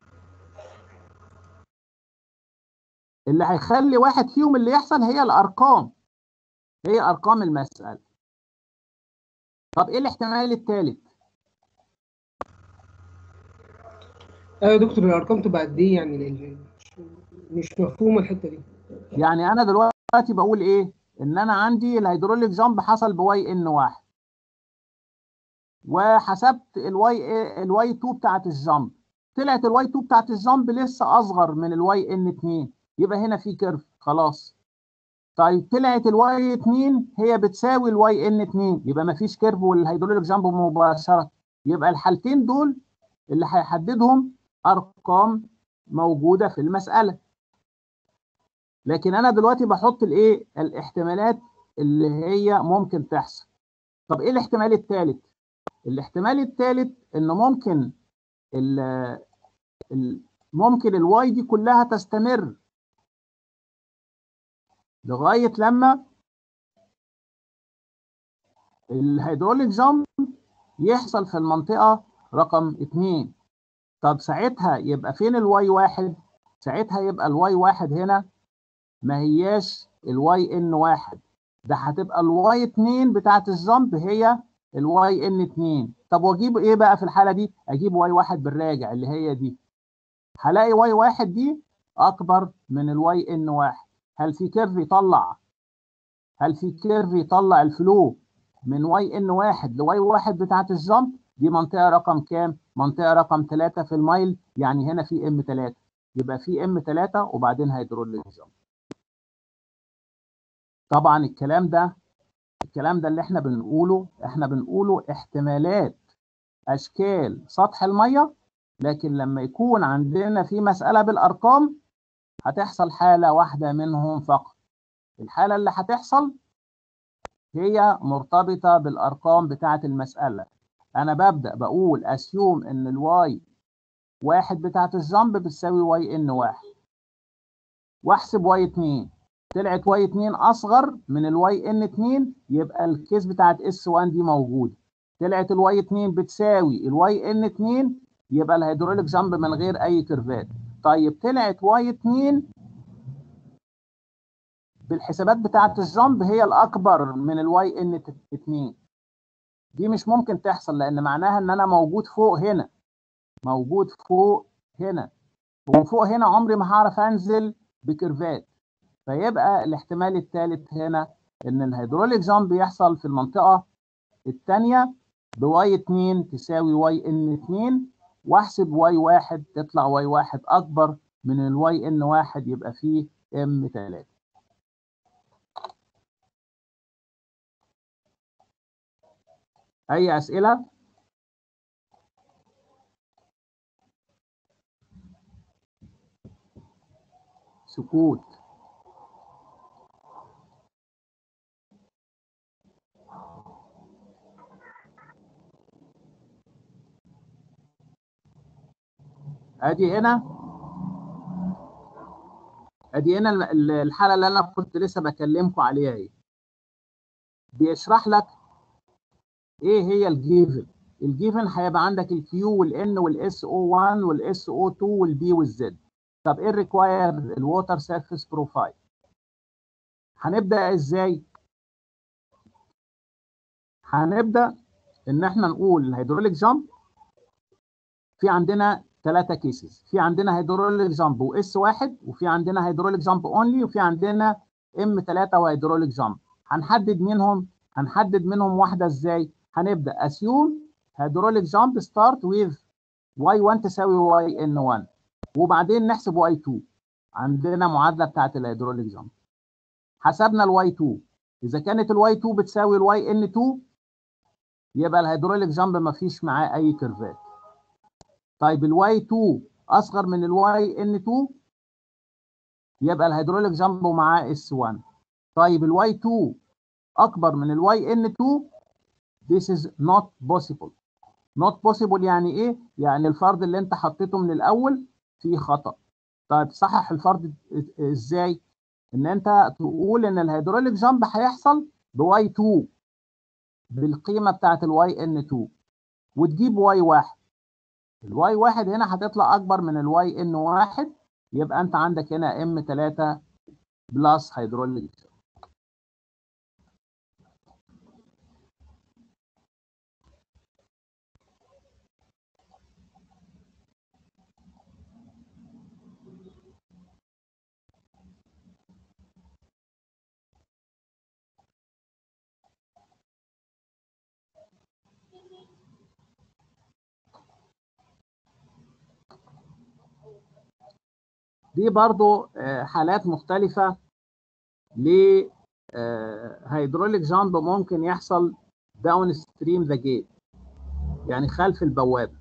اللي هيخلي واحد فيهم اللي يحصل هي الارقام هي ارقام المساله طب ايه الاحتمال الثالث ايوه يا دكتور الارقام تبقى قد ايه يعني لأن مش- مش مفهومه الحته دي يعني انا دلوقتي بقول ايه ان انا عندي الهيدروليك جامب حصل بواي ان واحد وحسبت الواي الواي 2 بتاعت الجامب طلعت الواي 2 بتاعت الجامب لسه اصغر من الواي ان 2 يبقى هنا في كيرف خلاص طيب طلعت الواي 2 هي بتساوي الواي ان 2 يبقى ما فيش كيرف والهيدروليك جامب مباشره يبقى الحالتين دول اللي هيحددهم ارقام موجوده في المساله لكن انا دلوقتي بحط الايه الاحتمالات اللي هي ممكن تحصل طب ايه الاحتمال الثالث الاحتمال الثالث انه ممكن ال ال ممكن الواي دي كلها تستمر لغايه لما الهيدروليك جامب يحصل في المنطقه رقم 2 طب ساعتها يبقى فين الواي واحد ساعتها يبقى الواي واحد هنا ما هياش الواي ان واحد ده هتبقى الواي 2 بتاعت الجامب هي الواي ان 2 طب واجيب ايه بقى في الحاله دي اجيب واي واحد بالراجع اللي هي دي هلاقي واي واحد دي اكبر من الواي ان واحد هل في كيرف يطلع هل في كيرف يطلع الفلو من واي ان واحد لواي واحد بتاعت الجامب دي منطقه رقم كام منطقه رقم 3 في المايل يعني هنا في ام 3 يبقى في ام 3 وبعدين هيدروليك جامب طبعا الكلام ده الكلام ده اللي احنا بنقوله احنا بنقوله احتمالات اشكال سطح الميه لكن لما يكون عندنا في مساله بالارقام هتحصل حالة واحدة منهم فقط الحالة اللي هتحصل هي مرتبطة بالأرقام بتاعة المسألة أنا ببدأ بقول أسيوم إن الواي واحد بتاعة الجامب بتساوي واي إن واحد واحسب واي اتنين طلعت واي اتنين أصغر من الواي إن اتنين يبقى الكيس بتاعة اس 1 دي موجودة طلعت الواي اتنين بتساوي الواي إن اتنين يبقى الهيدروليك جامب من غير أي كيرفات طيب طلعت واي اتنين بالحسابات بتاعة الجامب هي الأكبر من الواي إن 2 دي مش ممكن تحصل لأن معناها إن أنا موجود فوق هنا موجود فوق هنا وفوق هنا عمري ما هعرف أنزل بكيرفات فيبقى الاحتمال الثالث هنا إن الهيدروليك جامب يحصل في المنطقة الثانية بواي 2 تساوي واي إن 2 واحسب واي واحد تطلع واي واحد أكبر من الواي إن واحد يبقى فيه ام 3 أي أسئلة؟ سكوت ادي هنا ادي هنا ال- الحاله اللي انا كنت لسه بكلمكم عليها اهي بيشرح لك ايه هي الجيفن الجيفن هيبقى عندك الكيو والان والاس او 1 والاس او 2 والبي والزد طب ايه الريكوايرد الووتر سيرفيس بروفايل هنبدا ازاي هنبدا ان احنا نقول الهيدروليك جامب في عندنا ثلاثة كيسز في عندنا هيدروليك جامب واس واحد وفي عندنا هيدروليك جامب اونلي وفي عندنا ام 3 وهيدروليك جامب هنحدد منهم هنحدد منهم واحده ازاي هنبدا اسيوم هيدروليك جامب ستارت ويز واي 1 تساوي واي ان 1 وبعدين نحسب واي 2 عندنا معادله بتاعت الهيدروليك جامب حسبنا الواي 2 اذا كانت الواي 2 بتساوي الواي ان 2 يبقى الهيدروليك جامب ما فيش معاه اي كيرفات طيب الواي 2 اصغر من الواي ان 2 يبقى الهيدروليك جامب ومعاه اس 1 طيب الواي 2 اكبر من الواي ان 2 this is not possible not possible يعني ايه يعني الفرض اللي انت حطيته من الاول فيه خطأ طيب صحح الفرض ازاي ان انت تقول ان الهيدروليك جامب هيحصل بواي 2 بالقيمه بتاعت الواي ان 2 وتجيب واي 1 الواي 1 هنا هتطلع اكبر من الواي ان 1 يبقى انت عندك هنا ام 3 بلس هيدروليك جامب دي برضو آه، حالات مختلفة لهيدروليك جامب ممكن يحصل داون ستريم ذا جيت يعني خلف البوابة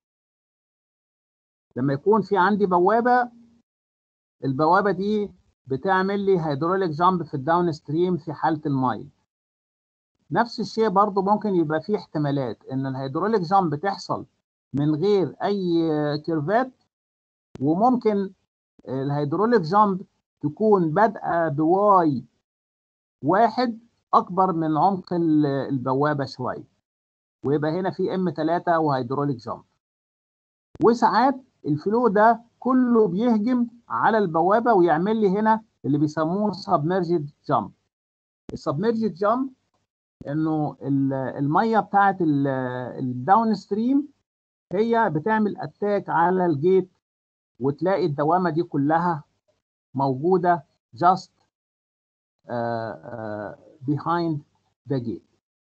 لما يكون في عندي بوابة البوابة دي بتعمل لي هيدروليك جامب في الداون ستريم في حالة الماء نفس الشيء برضو ممكن يبقى فيه احتمالات ان الهيدروليك جامب تحصل من غير اي كيرفات وممكن الهيدروليك جامب تكون بادئه بواي واحد اكبر من عمق ال- البوابه شويه ويبقى هنا في ام 3 وهيدروليك جامب وساعات الفلو ده كله بيهجم على البوابه ويعمل لي هنا اللي بيسموه سبمرجد جامب السبمرجد جامب انه ال- الميه بتاعت الداون ستريم هي بتعمل اتاك على الجيت وتلاقي الدوامه دي كلها موجوده just uh, uh, behind the gate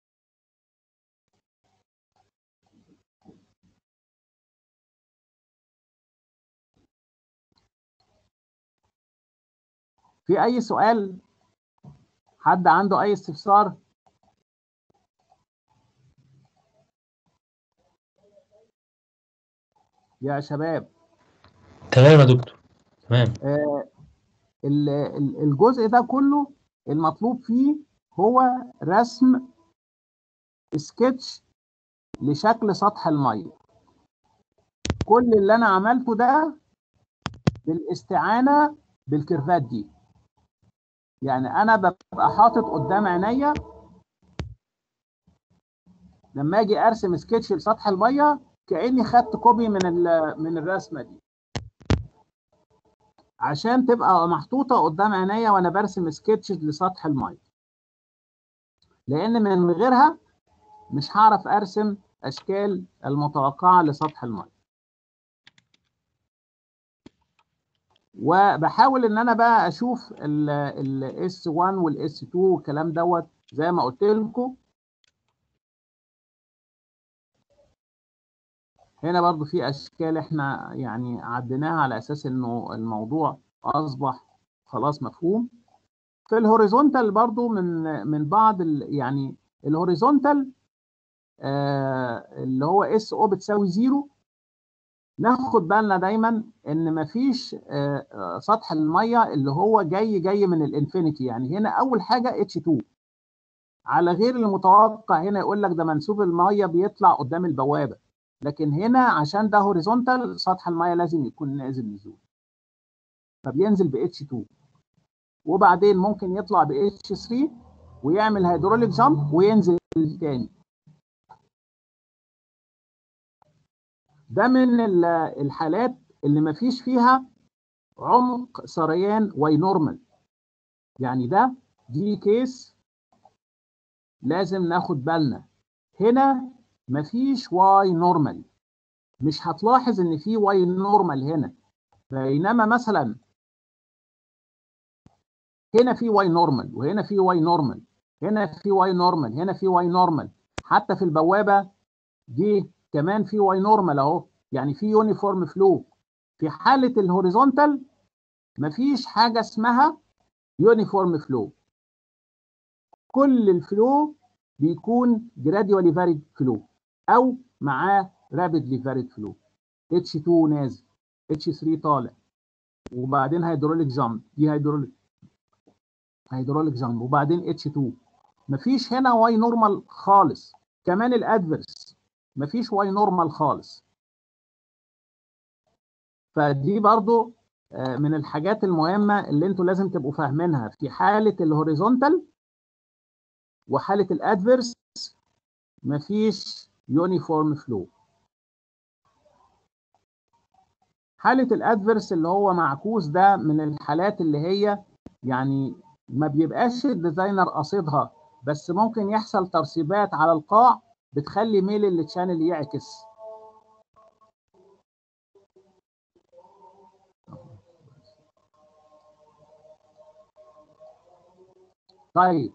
في اي سؤال حد عنده اي استفسار يا شباب تمام يا دكتور تمام آه، ال- ال- الجزء ده كله المطلوب فيه هو رسم سكتش لشكل سطح الميه كل اللي انا عملته ده بالاستعانه بالكيرفات دي يعني انا ببقى حاطط قدام عينيا لما اجي ارسم سكتش لسطح الميه كاني خدت كوبي من ال- من الرسمه دي عشان تبقى محطوطه قدام عينيا وانا برسم سكتش لسطح الميه لان من غيرها مش هعرف ارسم اشكال المتوقعه لسطح الميه وبحاول ان انا بقى اشوف الاس 1 والاس 2 والكلام دوت زي ما قلت لكم هنا برضو في اشكال احنا يعني عديناها على اساس انه الموضوع اصبح خلاص مفهوم في الهوريزونتال برضو من من بعض ال يعني الهوريزونتال آه اللي هو اس او بتساوي زيرو ناخد بالنا دايما ان مفيش آه آه، سطح الميه اللي هو جاي جاي من الانفينيتي يعني هنا اول حاجه اتش 2 على غير المتوقع هنا يقول لك ده منسوب الميه بيطلع قدام البوابه لكن هنا عشان ده هوريزونتال سطح الميه لازم يكون نازل نزول فبينزل ب اتش 2 وبعدين ممكن يطلع ب اتش 3 ويعمل هيدروليك جامب وينزل تاني ده من ال- الحالات اللي ما فيش فيها عمق سريان واي نورمال يعني ده دي كيس لازم ناخد بالنا هنا مفيش واي نورمال مش هتلاحظ ان في واي نورمال هنا بينما مثلا هنا في واي نورمال وهنا في واي نورمال هنا في واي نورمال هنا في واي نورمال حتى في البوابه دي كمان في واي نورمال اهو يعني في يونيفورم فلو في حاله الهوريزونتال مفيش حاجه اسمها يونيفورم فلو كل الفلو بيكون جراديوالي فاريد فلو او معاه رابيدلي فاريد فلو اتش 2 نازل اتش 3 طالع وبعدين هيدروليك جامب دي هيدروليك هيدروليك جامب وبعدين اتش 2 مفيش هنا واي نورمال خالص كمان الادفرس مفيش واي نورمال خالص فدي برضو آه، من الحاجات المهمة اللي انتوا لازم تبقوا فاهمينها في حالة الهوريزونتال وحالة الادفرس مفيش يونيفورم فلو حالة الادفرس اللي هو معكوس ده من الحالات اللي هي يعني ما بيبقاش الديزاينر قاصدها بس ممكن يحصل ترسيبات على القاع بتخلي ميل التشانل يعكس طيب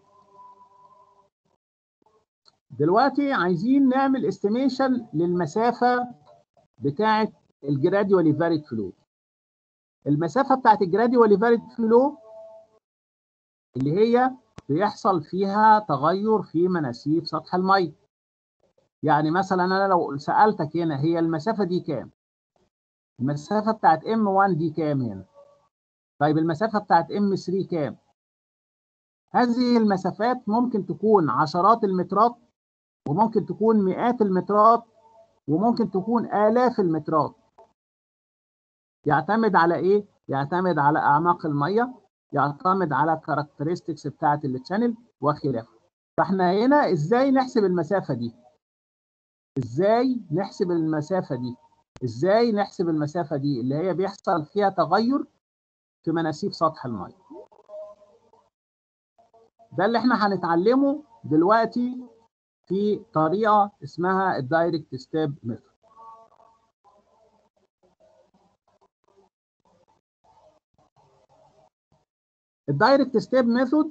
دلوقتي عايزين نعمل استيميشن للمسافة بتاعة الجراديوالي فاريد فلو المسافة بتاعة الجراديوالي فاريد فلو اللي هي بيحصل فيها تغير في مناسيب سطح المية يعني مثلا انا لو سألتك هنا هي المسافة دي كام المسافة بتاعت M1 دي كام هنا طيب المسافة بتاعت M3 كام هذه المسافات ممكن تكون عشرات المترات وممكن تكون مئات المترات وممكن تكون آلاف المترات يعتمد على ايه يعتمد على اعماق الميه يعتمد على الكاركترستكس بتاعه التشانل وخلافه فاحنا هنا ازاي نحسب المسافه دي ازاي نحسب المسافه دي ازاي نحسب المسافه دي اللي هي بيحصل فيها تغير في مناسيب سطح الميه ده اللي احنا هنتعلمه دلوقتي في طريقه اسمها الدايركت ستيب ميثود الدايركت ستيب ميثود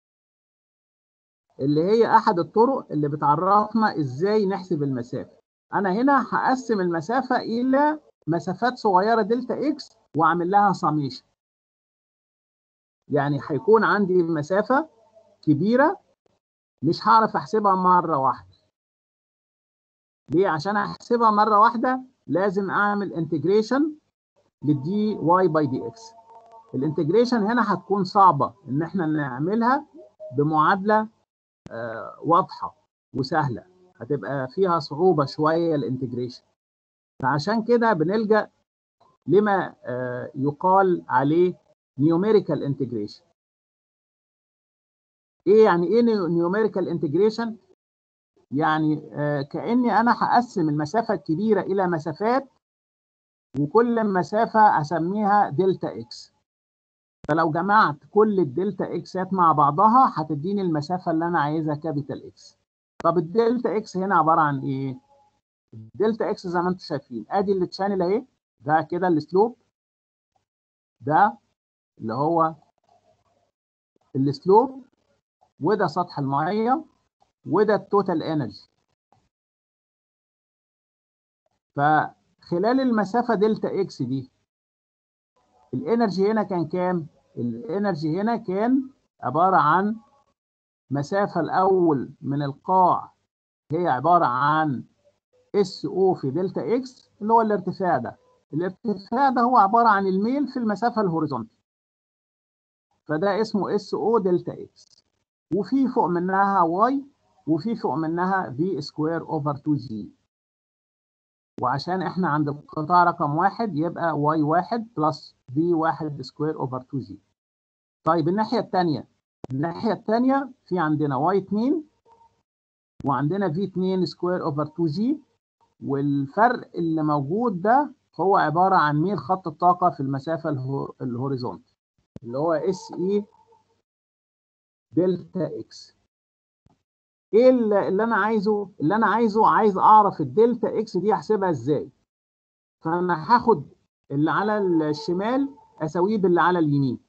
اللي هي احد الطرق اللي بتعرفنا ازاي نحسب المسافه انا هنا هقسم المسافه الى مسافات صغيره دلتا اكس واعمل لها سميشن يعني هيكون عندي مسافه كبيره مش هعرف احسبها مره واحده ليه عشان احسبها مره واحده لازم اعمل انتجريشن للدي واي باي دي اكس الانتجريشن هنا هتكون صعبه ان احنا نعملها بمعادله آه، واضحه وسهله هتبقى فيها صعوبه شويه الانتجريشن فعشان كده بنلجا لما آه، يقال عليه نيوميريكال انتجريشن ايه يعني ايه نيوميريكال انتجريشن يعني آه، كاني انا هقسم المسافه الكبيره الى مسافات وكل مسافه اسميها دلتا اكس فلو جمعت كل الدلتا اكسات مع بعضها هتديني المسافه اللي انا عايزها كابيتال اكس طب الدلتا اكس هنا عباره عن ايه الدلتا اكس زي ما انتم شايفين ادي التشانل اهي ده كده السلوب ده اللي هو السلوب وده سطح الميه وده التوتال انرجي فخلال المسافه دلتا اكس دي الانرجي هنا كان كام الانرجي هنا كان عباره عن مسافه الاول من القاع هي عباره عن اس او في دلتا اكس اللي هو الارتفاع ده الارتفاع ده هو عباره عن الميل في المسافه الهوريزونتال فده اسمه اس او دلتا اكس وفي فوق منها واي وفي فوق منها في سكوير اوفر 2 جي وعشان احنا عند القطاع رقم واحد يبقى واي واحد بلس في واحد سكوير اوفر 2 جي طيب الناحيه الثانيه الناحيه الثانيه في عندنا واي 2 وعندنا في 2 سكوير اوفر 2 جي والفرق اللي موجود ده هو عباره عن ميل خط الطاقه في المسافه الهو- الهوريزونت اللي هو اس اي دلتا اكس ايه اللي اللي انا عايزه اللي انا عايزه عايز اعرف الدلتا اكس دي احسبها ازاي فانا هاخد اللي على الشمال اساويه باللي على اليمين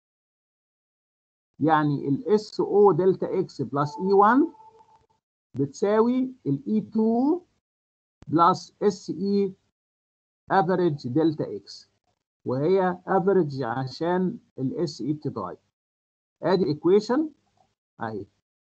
يعني الاس او دلتا اكس بلس اي 1 بتساوي الاي 2 بلس اس اي افريج دلتا اكس وهي افريج عشان الاس اي بتتغير ادي ايكويشن اهي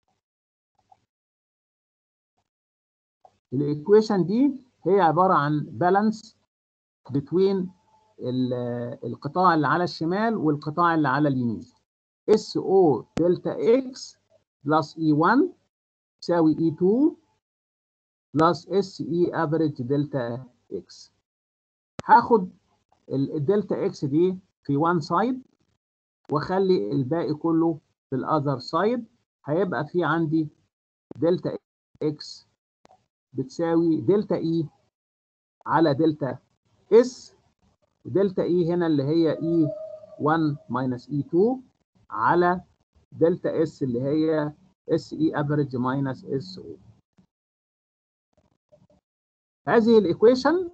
الايكويشن دي هي عباره عن بالانس بين القطاع اللي على الشمال والقطاع اللي على اليمين اس او دلتا اكس بلس اي 1 تساوي اي 2 بلس اس اي افريج دلتا اكس هاخد ال- الدلتا اكس دي في وان سايد واخلي الباقي كله في الاذر سايد هيبقى في عندي دلتا اكس بتساوي دلتا اي على دلتا اس ودلتا اي هنا اللي هي اي 1 ماينس اي 2 على دلتا اس اللي هي اس اي افريج ماينس اس او هذه الايكويشن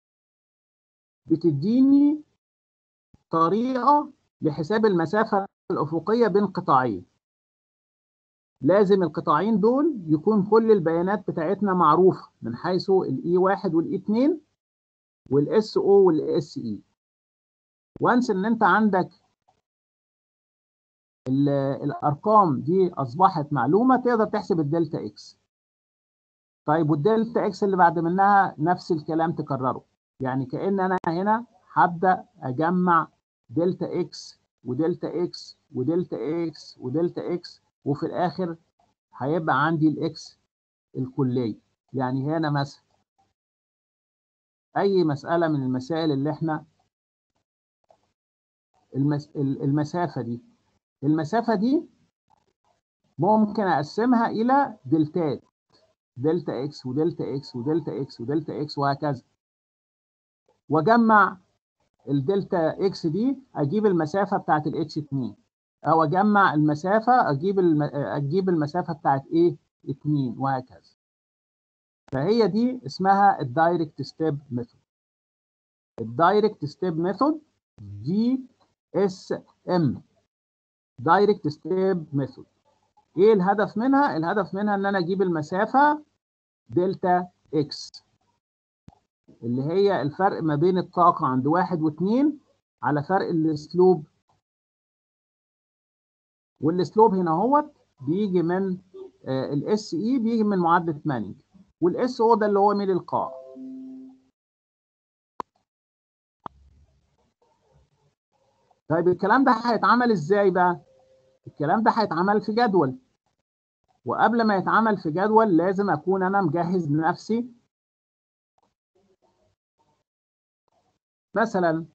بتديني طريقه لحساب المسافه الافقيه بين قطاعين لازم القطاعين دول يكون كل البيانات بتاعتنا معروفه من حيث الاي 1 والاي 2 والاس او والاس اي وانس ان انت عندك ال- الارقام دي اصبحت معلومه تقدر تحسب الدلتا اكس طيب والدلتا اكس اللي بعد منها نفس الكلام تكرره يعني كأن انا هنا هبدا اجمع دلتا اكس ودلتا اكس ودلتا اكس ودلتا اكس وفي الاخر هيبقى عندي الاكس الكليه يعني هنا مثلا اي مساله من المسائل اللي احنا المس... المسافه دي المسافه دي ممكن اقسمها الى دلتات دلتا اكس ودلتا اكس ودلتا اكس ودلتا اكس وهكذا واجمع الدلتا اكس دي اجيب المسافه بتاعت الاتش 2 او اجمع المسافه اجيب الم... اجيب المسافه بتاعت ايه 2 وهكذا فهي دي اسمها الدايركت ستيب ميثود الدايركت ستيب ميثود دي اس ام دايركت ستيب ميثود ايه الهدف منها الهدف منها ان انا اجيب المسافه دلتا اكس اللي هي الفرق ما بين الطاقه عند واحد واثنين على فرق السلوب والسلوب هنا اهوت بيجي من الاس اي بيجي من معادله مانينج والاس او ده اللي هو ميل القاع طيب الكلام ده هيتعمل ازاي بقى الكلام ده هيتعمل في جدول وقبل ما يتعمل في جدول لازم اكون انا مجهز لنفسي مثلا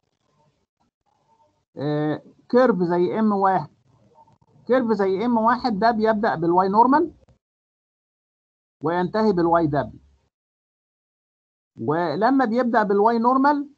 آه، كيرف زي ام واحد كيرف زي ام واحد ده بيبدأ بالواي نورمال وينتهي بالواي دبليو ولما بيبدأ بالواي نورمال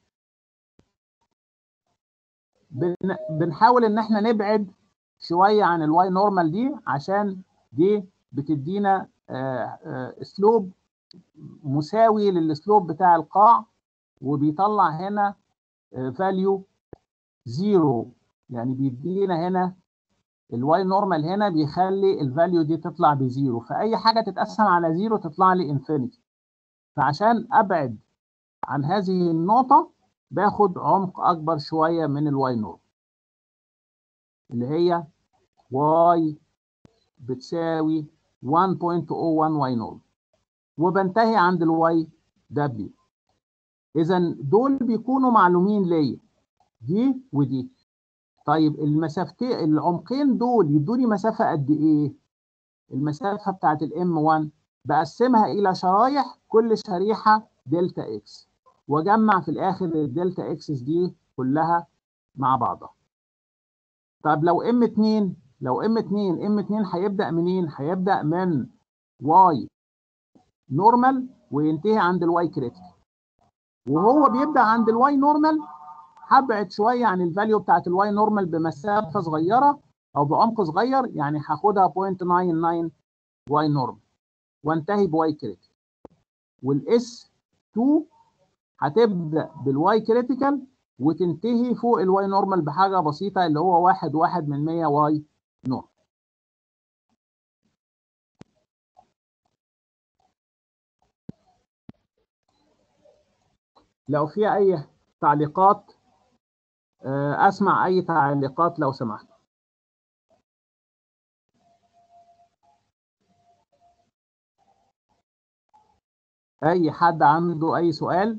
بن- بنحاول ان احنا نبعد شوية عن الواي نورمال دي عشان دي بتدينا آه، آه، اسلوب مساوي للاسلوب بتاع القاع وبيطلع هنا فاليو زيرو يعني بيدينا هنا الواي نورمال هنا بيخلي الفاليو دي تطلع بزيرو فاي حاجه تتقسم على زيرو تطلع لي انفينيتي فعشان ابعد عن هذه النقطه باخد عمق اكبر شويه من الواي نورمال اللي هي واي بتساوي 1.01 واي نورمال وبنتهي عند الواي دبليو اذا دول بيكونوا معلومين ليا دي ودي طيب المسافتين العمقين دول يدوني مسافه قد ايه المسافه بتاعت الام 1 بقسمها الى شرايح كل شريحه دلتا اكس واجمع في الاخر الدلتا اكسس دي كلها مع بعضها طب لو ام 2 لو ام 2 ام 2 هيبدا منين هيبدا من واي نورمال وينتهي عند الواي كريتيكال وهو بيبدا عند الواي نورمال هبعد شويه عن الفاليو بتاعت الواي نورمال بمسافه صغيره او بعمق صغير يعني هاخدها 0.99 واي نورمال وانتهي بواي كريتيكال والاس 2 هتبدا بالواي كريتيكال وتنتهي فوق الواي نورمال بحاجه بسيطه اللي هو واحد واحد من 100 واي نورمال لو في اي تعليقات آه، اسمع اي تعليقات لو سمحت اي حد عنده اي سؤال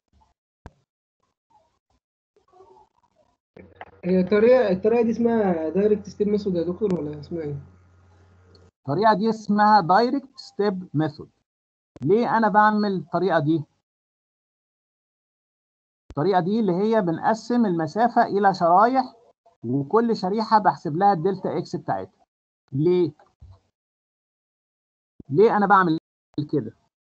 هي الطريقه الطريقه دي اسمها دايركت ستيب ميثود يا دكتور ولا اسمها ايه؟ الطريقه دي اسمها دايركت ستيب ميثود ليه انا بعمل الطريقه دي الطريقه دي اللي هي بنقسم المسافه الى شرايح وكل شريحه بحسب لها الدلتا اكس بتاعتها ليه ليه انا بعمل كده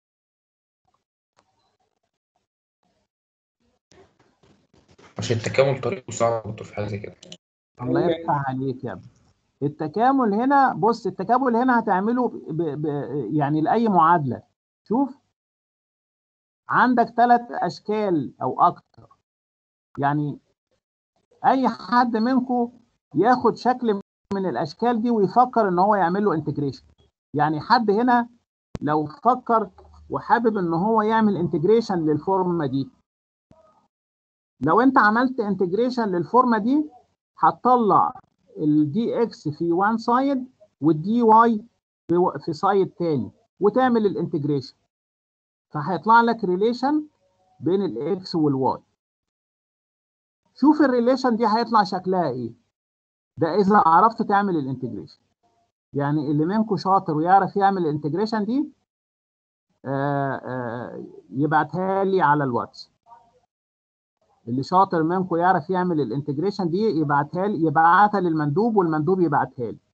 عشان التكامل طريقه صعب دكتور في حاجه زي كده الله يفتح عليك يا ابني التكامل هنا بص التكامل هنا هتعمله ب... ب... يعني لأي معادلة شوف عندك ثلاث أشكال أو أكتر يعني أي حد منكم ياخد شكل من الأشكال دي ويفكر إن هو يعمل له انتجريشن يعني حد هنا لو فكر وحابب إن هو يعمل انتجريشن للفورمة دي لو أنت عملت انتجريشن للفورمة دي هتطلع الدي اكس في وان سايد والدي واي في, في سايد تاني وتعمل الانتجريشن فهيطلع لك ريليشن بين الاكس والواي شوف الريليشن دي هيطلع شكلها ايه ده اذا عرفت تعمل الانتجريشن يعني اللي منكم شاطر ويعرف يعمل الانتجريشن دي آآ آآ يبعتها لي على الواتس اللي شاطر منكم يعرف يعمل الانتجريشن دي يبعتها لي يبعتها للمندوب والمندوب يبعتها لي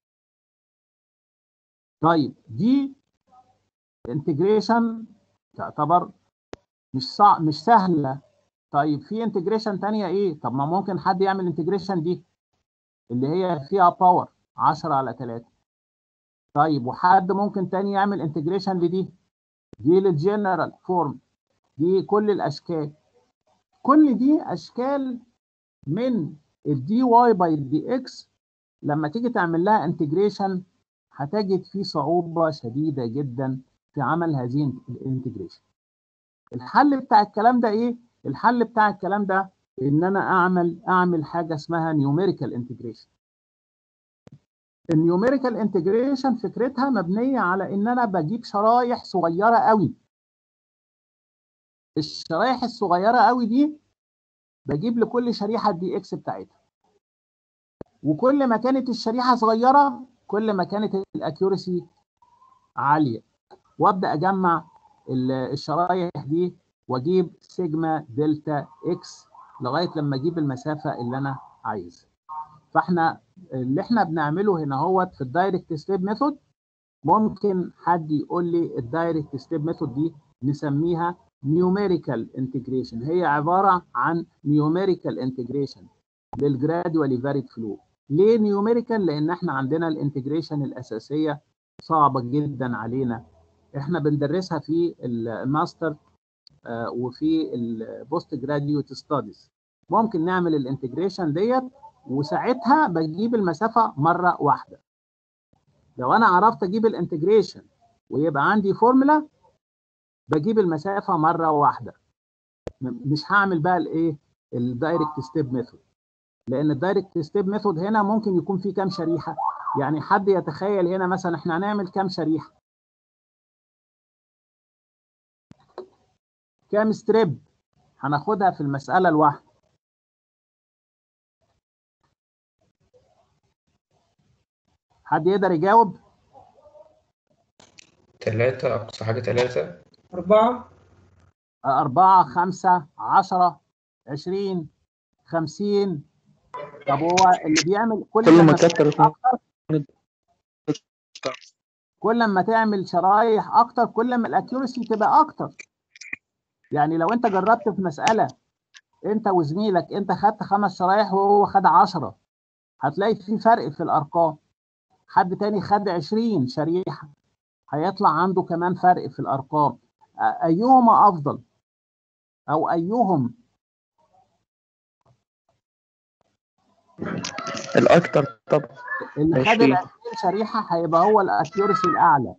طيب دي انتجريشن تعتبر مش صع... مش سهله طيب في انتجريشن تانية ايه طب ما ممكن حد يعمل انتجريشن دي اللي هي فيها باور 10 على 3 طيب وحد ممكن تاني يعمل انتجريشن لدي دي للجنرال فورم دي كل الاشكال كل دي اشكال من الدي واي باي دي اكس لما تيجي تعمل لها انتجريشن هتجد في صعوبه شديده جدا في عمل هذه الانتجريشن الحل بتاع الكلام ده ايه الحل بتاع الكلام ده ان انا اعمل اعمل حاجه اسمها نيوميريكال انتجريشن النيوميريكال انتجريشن فكرتها مبنيه على ان انا بجيب شرايح صغيره قوي الشرايح الصغيره قوي دي بجيب لكل شريحه الدي اكس بتاعتها وكل ما كانت الشريحه صغيره كل ما كانت الاكيورسي عاليه وابدا اجمع ال- الشرايح دي واجيب سيجما دلتا اكس لغايه لما اجيب المسافه اللي انا عايزها فاحنا اللي احنا بنعمله هنا هو في الدايركت ستيب ميثود ممكن حد يقول لي الدايركت ستيب ميثود دي نسميها نيوميريكال انتجريشن هي عباره عن نيوميريكال انتجريشن للجرادوالي فاريد فلو ليه نيوميريكال لان احنا عندنا الانتجريشن الاساسيه صعبه جدا علينا احنا بندرسها في الماستر آه، وفي البوست جراديوت ستاديز ممكن نعمل الانتجريشن ديت وساعتها بجيب المسافه مره واحده لو انا عرفت اجيب الانتجريشن ويبقى عندي فورمولا بجيب المسافه مره واحده م- مش هعمل بقى الايه الدايركت ستيب ميثود لان الدايركت ستيب ميثود هنا ممكن يكون فيه كام شريحه يعني حد يتخيل هنا مثلا احنا هنعمل كام شريحه كام ستريب هناخدها في المساله الواحده حد يقدر يجاوب تلاتة أقصى حاجة تلاتة أربعة أربعة خمسة عشرة عشرين خمسين طب هو اللي بيعمل كل كل ما لما كتر كل ما تعمل شرايح اكتر كل ما الاكيورسي تبقى اكتر يعني لو انت جربت في مساله انت وزميلك انت خدت خمس شرايح وهو خد 10 هتلاقي في فرق في الارقام حد تاني خد 20 شريحه هيطلع عنده كمان فرق في الارقام أ- ايهما افضل او ايهم الأكتر طبعا اللي خد 20. ال 20 شريحه هيبقى هو الاكيورسي الاعلى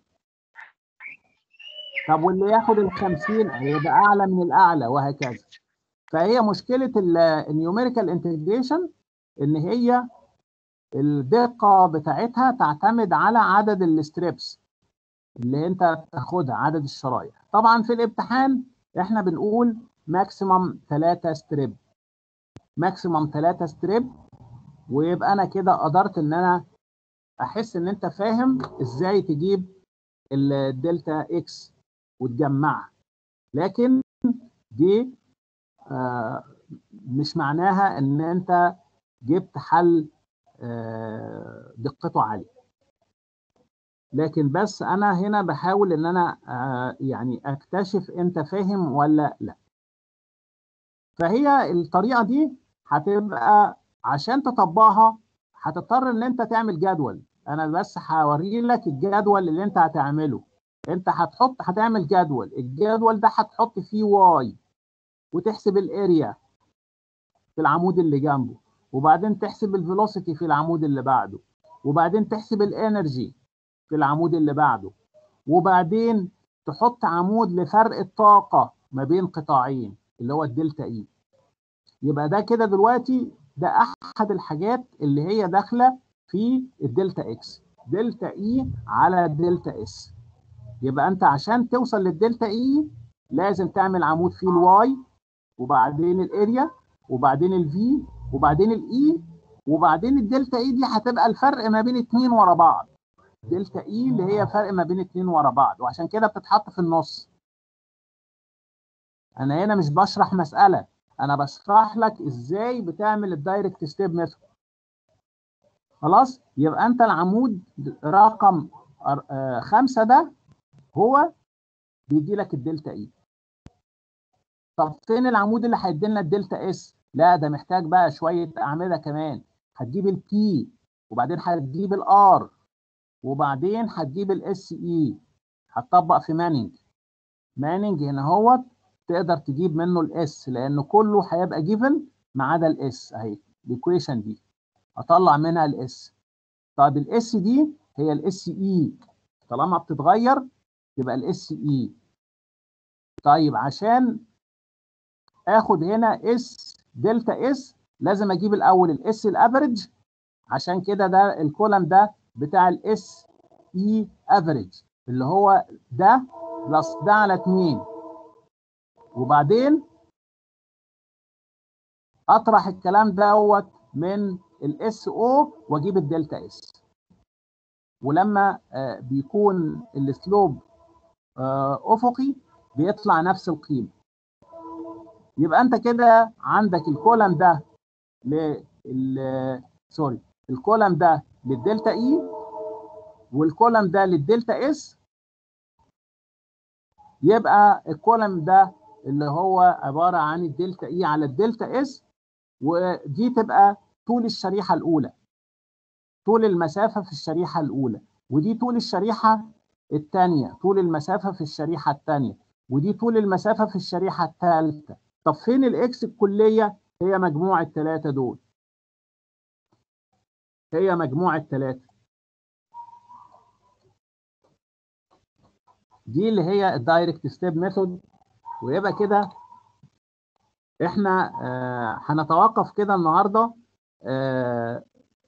طب واللي ياخد ال 50 هيبقى اعلى من الاعلى وهكذا فهي مشكله النيوميريكال انتجريشن ان هي الدقه بتاعتها تعتمد على عدد الستريبس اللي انت تاخدها عدد الشرايح طبعا في الامتحان احنا بنقول ماكسيمم 3 ستريب ماكسيمم 3 ستريب ويبقى انا كده قدرت ان انا احس ان انت فاهم ازاي تجيب الدلتا اكس وتجمعها لكن دي آه مش معناها ان انت جبت حل آه دقته عاليه لكن بس انا هنا بحاول ان انا آه يعني اكتشف انت فاهم ولا لا فهي الطريقه دي هتبقى عشان تطبقها هتضطر ان انت تعمل جدول انا بس هوري لك الجدول اللي انت هتعمله انت هتحط هتعمل جدول الجدول ده هتحط فيه واي وتحسب الاريا في العمود اللي جنبه وبعدين تحسب الفيلوسيتي في العمود اللي بعده وبعدين تحسب الانرجي في العمود اللي بعده وبعدين تحط عمود لفرق الطاقة ما بين قطاعين اللي هو الدلتا اي يبقى ده كده دلوقتي ده احد الحاجات اللي هي داخله في الدلتا اكس دلتا اي على دلتا اس يبقى انت عشان توصل للدلتا اي لازم تعمل عمود فيه الواي وبعدين الاريا وبعدين الفي وبعدين الاي وبعدين الدلتا اي دي هتبقى الفرق ما بين اتنين ورا بعض دلتا اي اللي هي فرق ما بين اتنين ورا بعض وعشان كده بتتحط في النص انا هنا مش بشرح مساله انا بشرح لك ازاي بتعمل الدايركت ستيب ميثود خلاص يبقى انت العمود رقم أر- آه، خمسة ده هو بيدي لك الدلتا اي طب فين العمود اللي هيدي لنا الدلتا اس لا ده محتاج بقى شويه اعمده كمان هتجيب البي وبعدين هتجيب الار وبعدين هتجيب الاس اي هتطبق في مانينج مانينج هنا هو تقدر تجيب منه الاس لان كله هيبقى جيفن ما عدا الاس اهي الايكويشن دي اطلع منها الاس طيب الاس دي هي الاس اي طالما بتتغير يبقى الاس اي طيب عشان اخد هنا اس دلتا اس لازم اجيب الاول الاس الافريج عشان كده ده الكولم ده بتاع الاس اي افريج اللي هو ده بلس ده على 2 وبعدين اطرح الكلام دوت من الاس او واجيب الدلتا اس ولما آه، بيكون السلوب آه، افقي بيطلع نفس القيمه يبقى انت كده عندك الكولم ده لل سوري الكولم ده للدلتا اي والكولم ده للدلتا اس يبقى الكولم ده اللي هو عباره عن الدلتا اي على الدلتا اس ودي تبقى طول الشريحه الاولى طول المسافه في الشريحه الاولى ودي طول الشريحه الثانيه طول المسافه في الشريحه الثانيه ودي طول المسافه في الشريحه الثالثه طب فين الاكس الكليه هي مجموع الثلاثه دول هي مجموع الثلاثه دي اللي هي الدايركت ستيب ميثود ويبقى كده احنا آه هنتوقف كده النهارده آه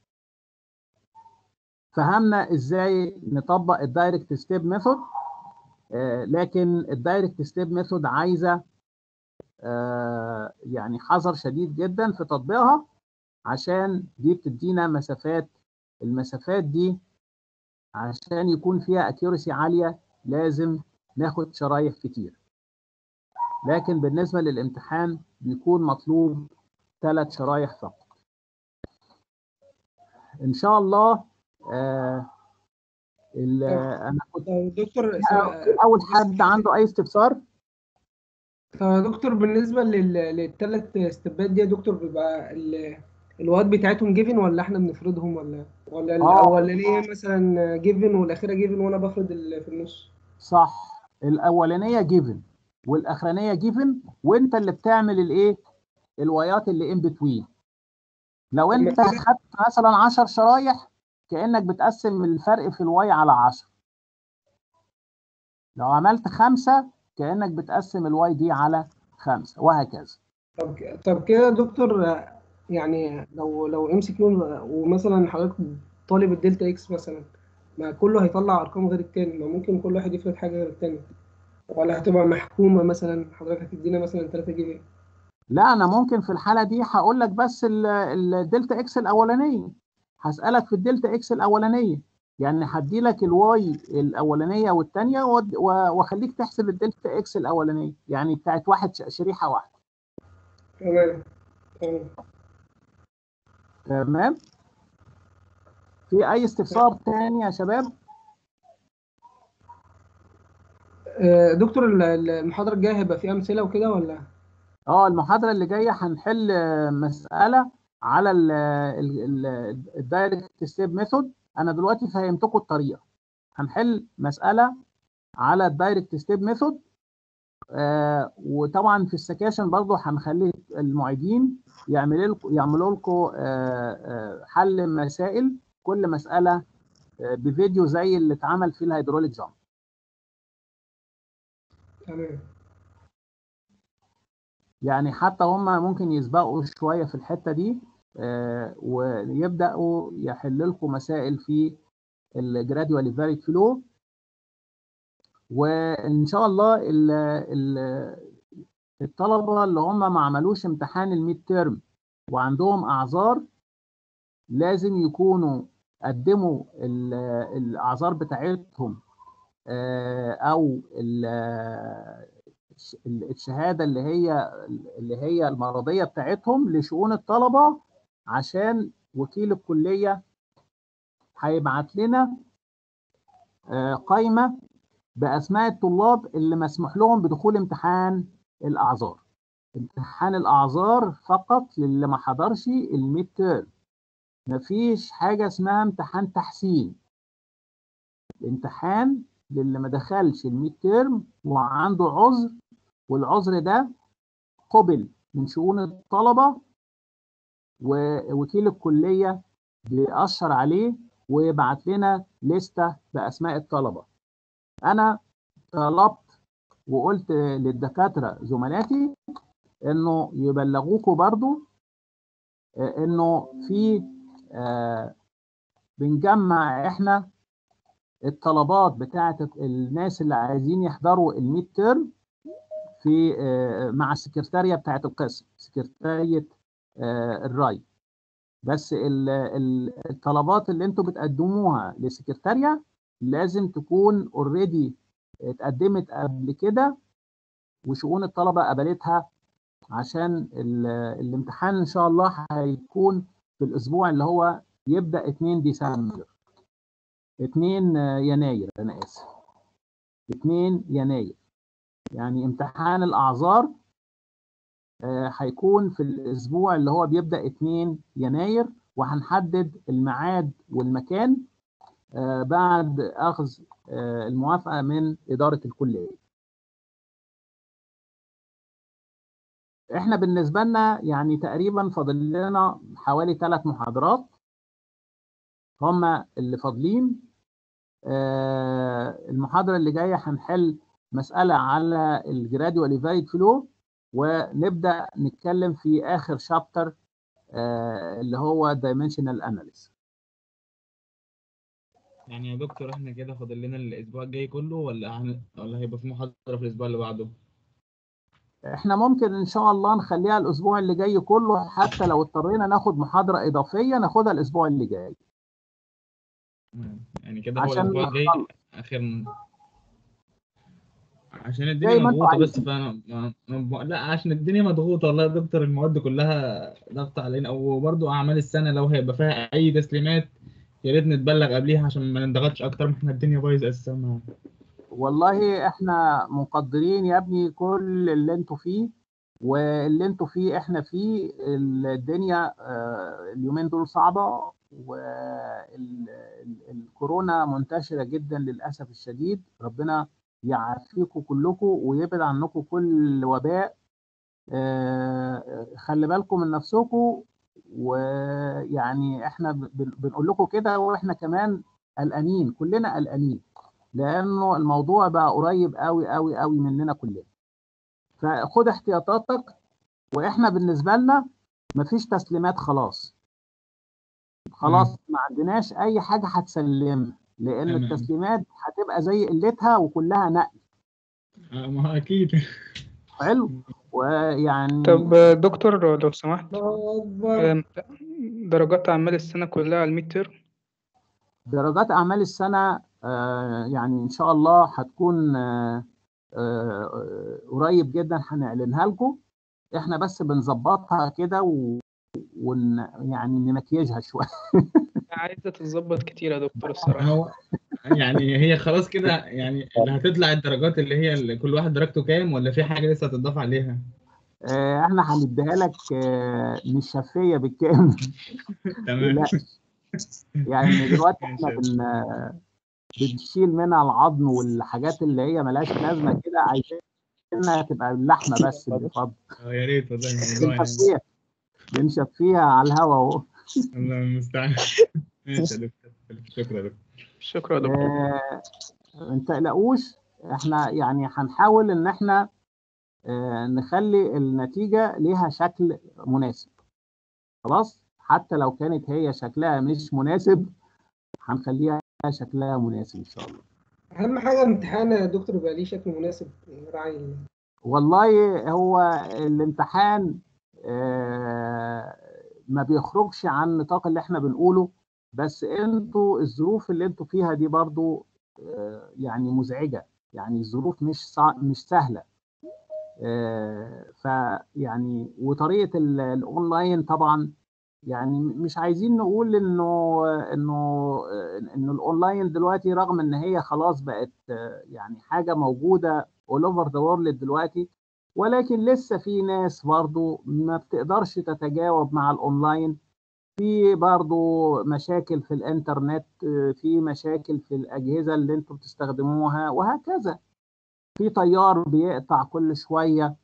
فهمنا ازاي نطبق الدايركت ستيب ميثود آه لكن الدايركت ستيب ميثود عايزه آه يعني حذر شديد جدا في تطبيقها عشان دي بتدينا مسافات المسافات دي عشان يكون فيها اكيورسي عاليه لازم ناخد شرايح كتير لكن بالنسبه للامتحان بيكون مطلوب ثلاث شرايح فقط ان شاء الله آه ال- انا كنت طب دكتور اول حد عنده اي استفسار طب يا دكتور بالنسبة لل... للثلاث ستيبات دي يا دكتور بيبقى ال... الوقت بتاعتهم جيفن ولا احنا بنفرضهم ولا ولا آه. الأولانية مثلا جيفن والأخيرة جيفن وأنا بفرض اللي في النص صح الاولانيه جيفن والاخرانيه جيفن وانت اللي بتعمل الايه الوايات اللي ان بتوين لو انت كده- خدت مثلا 10 شرايح كانك بتقسم الفرق في الواي على 10 لو عملت خمسة كانك بتقسم الواي دي على خمسة وهكذا طب طب كده يا دكتور آه، يعني لو لو ام سي كيو ومثلا حضرتك طالب الدلتا اكس مثلا ما كله هيطلع ارقام غير التاني ما ممكن كل واحد يفرض حاجه غير التاني ولا هتبقى محكومه مثلا حضرتك هتدينا مثلا 3 جيجا لا انا ممكن في الحاله دي هقول لك بس ال- الدلتا اكس الاولانيه هسالك في الدلتا اكس الاولانيه يعني هدي لك الواي الاولانيه والثانيه واخليك تحسب الدلتا اكس الاولانيه يعني بتاعت واحد ش- شريحه واحده تمام تمام تمام في اي استفسار تاني يا شباب آه، دكتور ال- ال- المحاضره الجايه هيبقى فيها امثله وكده ولا اه المحاضره اللي جايه هنحل آه، مساله على الدايركت ستيب ميثود انا دلوقتي فهمتكم الطريقه هنحل مساله على الدايركت ستيب ميثود آه وطبعا في السكاشن برضو هنخلي المعيدين يعملوا لكم يعملوا لكم آه آه حل مسائل كل مساله آه بفيديو زي اللي اتعمل في الهيدروليك جامب تمام يعني حتى هم ممكن يسبقوا شويه في الحته دي آه ويبداوا يحلوا لكم مسائل في الجراديوال فاريد فلو وان شاء الله ال ال الطلبه اللي هم ما عملوش امتحان الميد تيرم وعندهم اعذار لازم يكونوا قدموا ال- الاعذار بتاعتهم آه، او ال- الش- الشهاده اللي هي اللي هي المرضيه بتاعتهم لشؤون الطلبه عشان وكيل الكليه هيبعت لنا آه، قائمه باسماء الطلاب اللي مسموح لهم بدخول امتحان الاعذار امتحان الاعذار فقط للي ما حضرش الميد تيرم مفيش حاجه اسمها امتحان تحسين الامتحان للي ما دخلش الميد تيرم وعنده عذر والعذر ده قبل من شؤون الطلبه ووكيل الكليه بيأشر عليه ويبعت لنا لستة بأسماء الطلبة أنا طلبت وقلت للدكاترة زملاتي إنه يبلغوكوا برضو آه، إنه في آه، بنجمع إحنا الطلبات بتاعة الناس اللي عايزين يحضروا الميد تيرم في آه، مع السكرتارية بتاعة القسم سكرتارية آه، الراي بس ال- ال- الطلبات اللي انتوا بتقدموها للسكرتارية لازم تكون اوريدي اتقدمت قبل كده وشؤون الطلبة قبلتها عشان ال- الامتحان ان شاء الله هيكون في الاسبوع اللي هو يبدأ 2 ديسمبر 2 يناير انا اسف 2 يناير يعني امتحان الاعذار آه، هيكون في الاسبوع اللي هو بيبدأ 2 يناير وهنحدد الميعاد والمكان آه، بعد اخذ آه، الموافقة من إدارة الكلية احنا بالنسبة لنا يعني تقريبا فاضل لنا حوالي ثلاث محاضرات هما اللي فاضلين آه، المحاضرة اللي جاية هنحل مسألة على الجراديوال فاليد فلو ونبدأ نتكلم في آخر شابتر اللي هو dimensional analysis يعني يا دكتور احنا كده فاضل لنا الاسبوع الجاي كله ولا هن... ولا هيبقى في محاضرة في الاسبوع اللي بعده احنا ممكن ان شاء الله نخليها الاسبوع اللي جاي كله حتى لو اضطرينا ناخد محاضرة اضافية ناخدها الاسبوع اللي جاي مم. يعني كده هو عشان الاسبوع الجاي نخلص. اخر عشان الدنيا زي ما انتوا مضغوطة بس عايزين. فانا ما- ما- لا عشان الدنيا مضغوطة والله يا دكتور المواد كلها ضغط علينا وبرضه اعمال السنة لو هيبقى فيها اي تسليمات يا ريت نتبلغ قبليها عشان ما نضغطش اكتر ما احنا الدنيا بايظة اساسا معانا. والله احنا مقدرين يا ابني كل اللي انتوا فيه واللي انتوا فيه احنا فيه الدنيا آه، اليومين دول صعبة والكورونا منتشرة جدا للأسف الشديد ربنا يعافيكم كلكم ويبعد عنكم كل وباء آه، خلي بالكم من نفسكم ويعني احنا بن- بنقول لكم كده واحنا كمان قلقانين كلنا قلقانين لانه الموضوع بقى قريب قوي قوي قوي مننا كلنا فخد احتياطاتك واحنا بالنسبه لنا مفيش تسليمات خلاص خلاص ما عندناش اي حاجه هتسلمها لان تمام. التسليمات هتبقى زي قلتها وكلها نقل آه، ما هو اكيد حلو ويعني طب دكتور لو سمحت الله أكبر أم، درجات أعمال السنة كلها على الميد تيرم درجات اعمال السنه آه، يعني ان شاء الله هتكون آه، آه، قريب جدا هنعلنها لكم احنا بس بنظبطها كده و... ون... يعني نمكيجها شويه عايزة تتظبط كتير يا دكتور الصراحة هو يعني هي خلاص كده يعني اللي هتطلع الدرجات اللي هي اللي كل واحد درجته كام ولا في حاجة لسه هتضاف عليها؟ آه، احنا هنديها لك آه، مش شفيه بالكامل تمام لا يعني دلوقتي احنا بن... آه، بنشيل منها العظم والحاجات اللي هي ملهاش لازمه كده عايزينها تبقى اللحمه بس اللي فاضله اه يا ريت والله الموضوع يعني بنشفيها بنشفيها على الهوا اهو الله المستعان ماشي يا دكتور شكرا يا دكتور شكرا يا دكتور آه، ما تقلقوش احنا يعني هنحاول ان احنا آه، نخلي النتيجة ليها شكل مناسب خلاص حتى لو كانت هي شكلها مش مناسب هنخليها شكلها مناسب ان شاء الله اهم حاجه امتحان يا دكتور يبقى ليه شكل مناسب راعي ال- والله هو الامتحان آه، ما بيخرجش عن نطاق اللي احنا بنقوله بس انتوا الظروف اللي انتوا فيها دي برضو آه، يعني مزعجة يعني الظروف مش صع... مش سهلة آه، فيعني وطريقة ال- الاونلاين طبعا يعني مش عايزين نقول انه انه انه الاونلاين دلوقتي رغم ان هي خلاص بقت آه، يعني حاجة موجودة all over the world دلوقتي ولكن لسه في ناس برضو ما بتقدرش تتجاوب مع الاونلاين في برضو مشاكل في الانترنت آه، في مشاكل في الاجهزه اللي انتم بتستخدموها وهكذا في تيار بيقطع كل شويه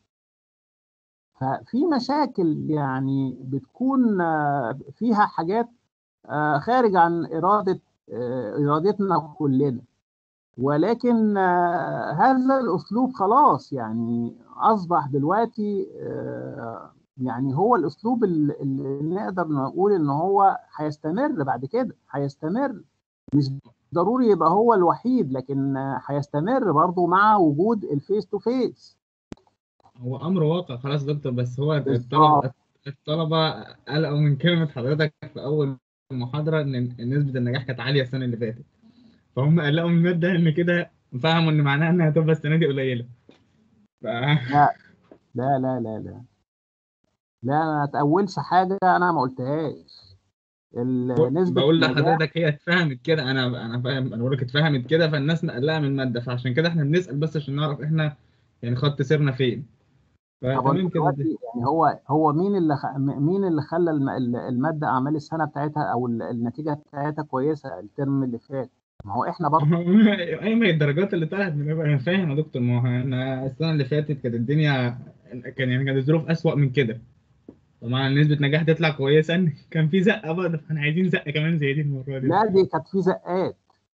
ففي مشاكل يعني بتكون آه، فيها حاجات آه، خارج عن اراده آه، ارادتنا كلنا ولكن آه، هذا الاسلوب خلاص يعني اصبح دلوقتي آه، يعني هو الاسلوب اللي اللي نقدر نقول ان هو هيستمر بعد كده هيستمر مش ضروري يبقى هو الوحيد لكن آه، هيستمر برضه مع وجود الفيس تو فيس هو امر واقع خلاص يا دكتور بس هو بالظبط. الطلبة الطلبة قلقوا من كلمة حضرتك في أول محاضرة إن إن نسبة النجاح كانت عالية السنة اللي فاتت فهم قلقوا من المادة إن كده فهموا إن معناها إنها هتبقى السنة دي قليلة ف... لا لا لا لا لا لا ما تأولش حاجة أنا ما قلتهاش ال- نسبة بقول النجاح لحضرتك هي اتفهمت كده أنا أنا فاهم أنا بقول لك اتفهمت كده فالناس مقلقة من المادة فعشان كده إحنا بنسأل بس عشان نعرف إحنا يعني خط سيرنا فين طب فتمام انت كده دلوقتي يعني هو هو مين اللي خ... م- مين اللي خلى الم- ال- المادة أعمال السنة بتاعتها أو ال- النتيجة بتاعتها كويسة الترم اللي فات ما هو إحنا برضه اي ما هي الدرجات اللي طلعت من انا فاهم يا دكتور ما هو احنا السنه اللي فاتت كانت الدنيا كان يعني كانت الظروف اسوأ من كده طبعا نسبه نجاح تطلع كويسه كان في زقه برضه فاحنا عايزين زقه كمان زي دي المره دي لا دي كانت في زقات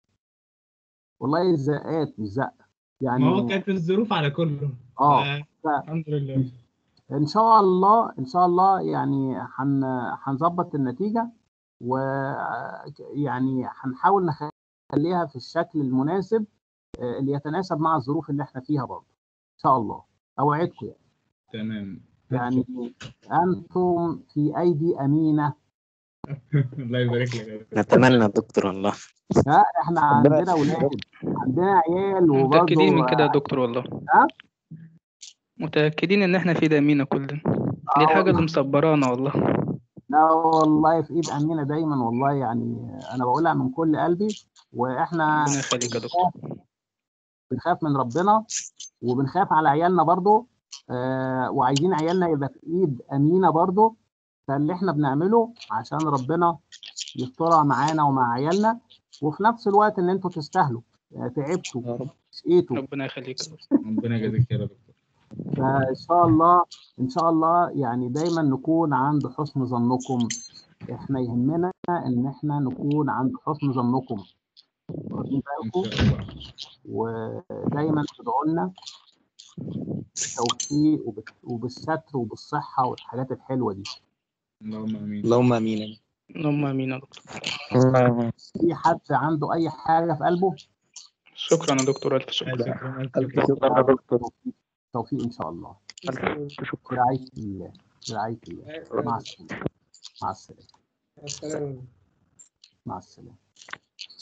والله الزقات مش زقة يعني ما هو كانت الظروف على كله اه ف- الحمد لله ان شاء الله ان شاء الله يعني هن هنظبط النتيجه و يعني هنحاول نخليها في الشكل المناسب آه، اللي يتناسب مع الظروف اللي احنا فيها برضه ان شاء الله اوعدكم يعني تمام يعني انتم في ايدي امينه الله يبارك لك يا دكتور نتمنى يا دكتور والله لا احنا عندنا اولاد عندنا عيال وبرضه متأكدين من كده يا دكتور والله ها متأكدين إن إحنا في دمينا كلنا دي الحاجة اللي مصبرانا والله لا والله في ايد امينه دايما والله يعني انا بقولها من كل قلبي واحنا ربنا يخليك يا دكتور بنخاف من ربنا وبنخاف على عيالنا برضو آه وعايزين عيالنا يبقى في ايد امينه برضو فاللي احنا بنعمله عشان ربنا يسترها معانا ومع عيالنا وفي نفس الوقت ان انتوا تستاهلوا آه، تعبتوا شقيتوا ربنا يخليك يا دكتور ربنا يجازيك خير يا دكتور فان شاء الله ان شاء الله يعني دايما نكون عند حسن ظنكم احنا يهمنا ان احنا نكون عند حسن ظنكم واخدين ان بالكم شاء الله ودايما تدعوا لنا بالتوفيق وبال- وبالستر وبالصحة والحاجات الحلوة دي اللهم امين اللهم امين اللهم آمين يا دكتور في حد عنده أي حاجة في قلبه شكرا يا دكتور ألف شكر شكرا ألف ألف شكر. شكر يا دكتور توفيق توفيق إن شاء الله ألف شكر برعاية الله برعاية الله مع السلامة مع السلامة السلام مع السلامة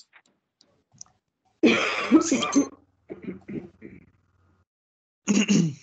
عليكم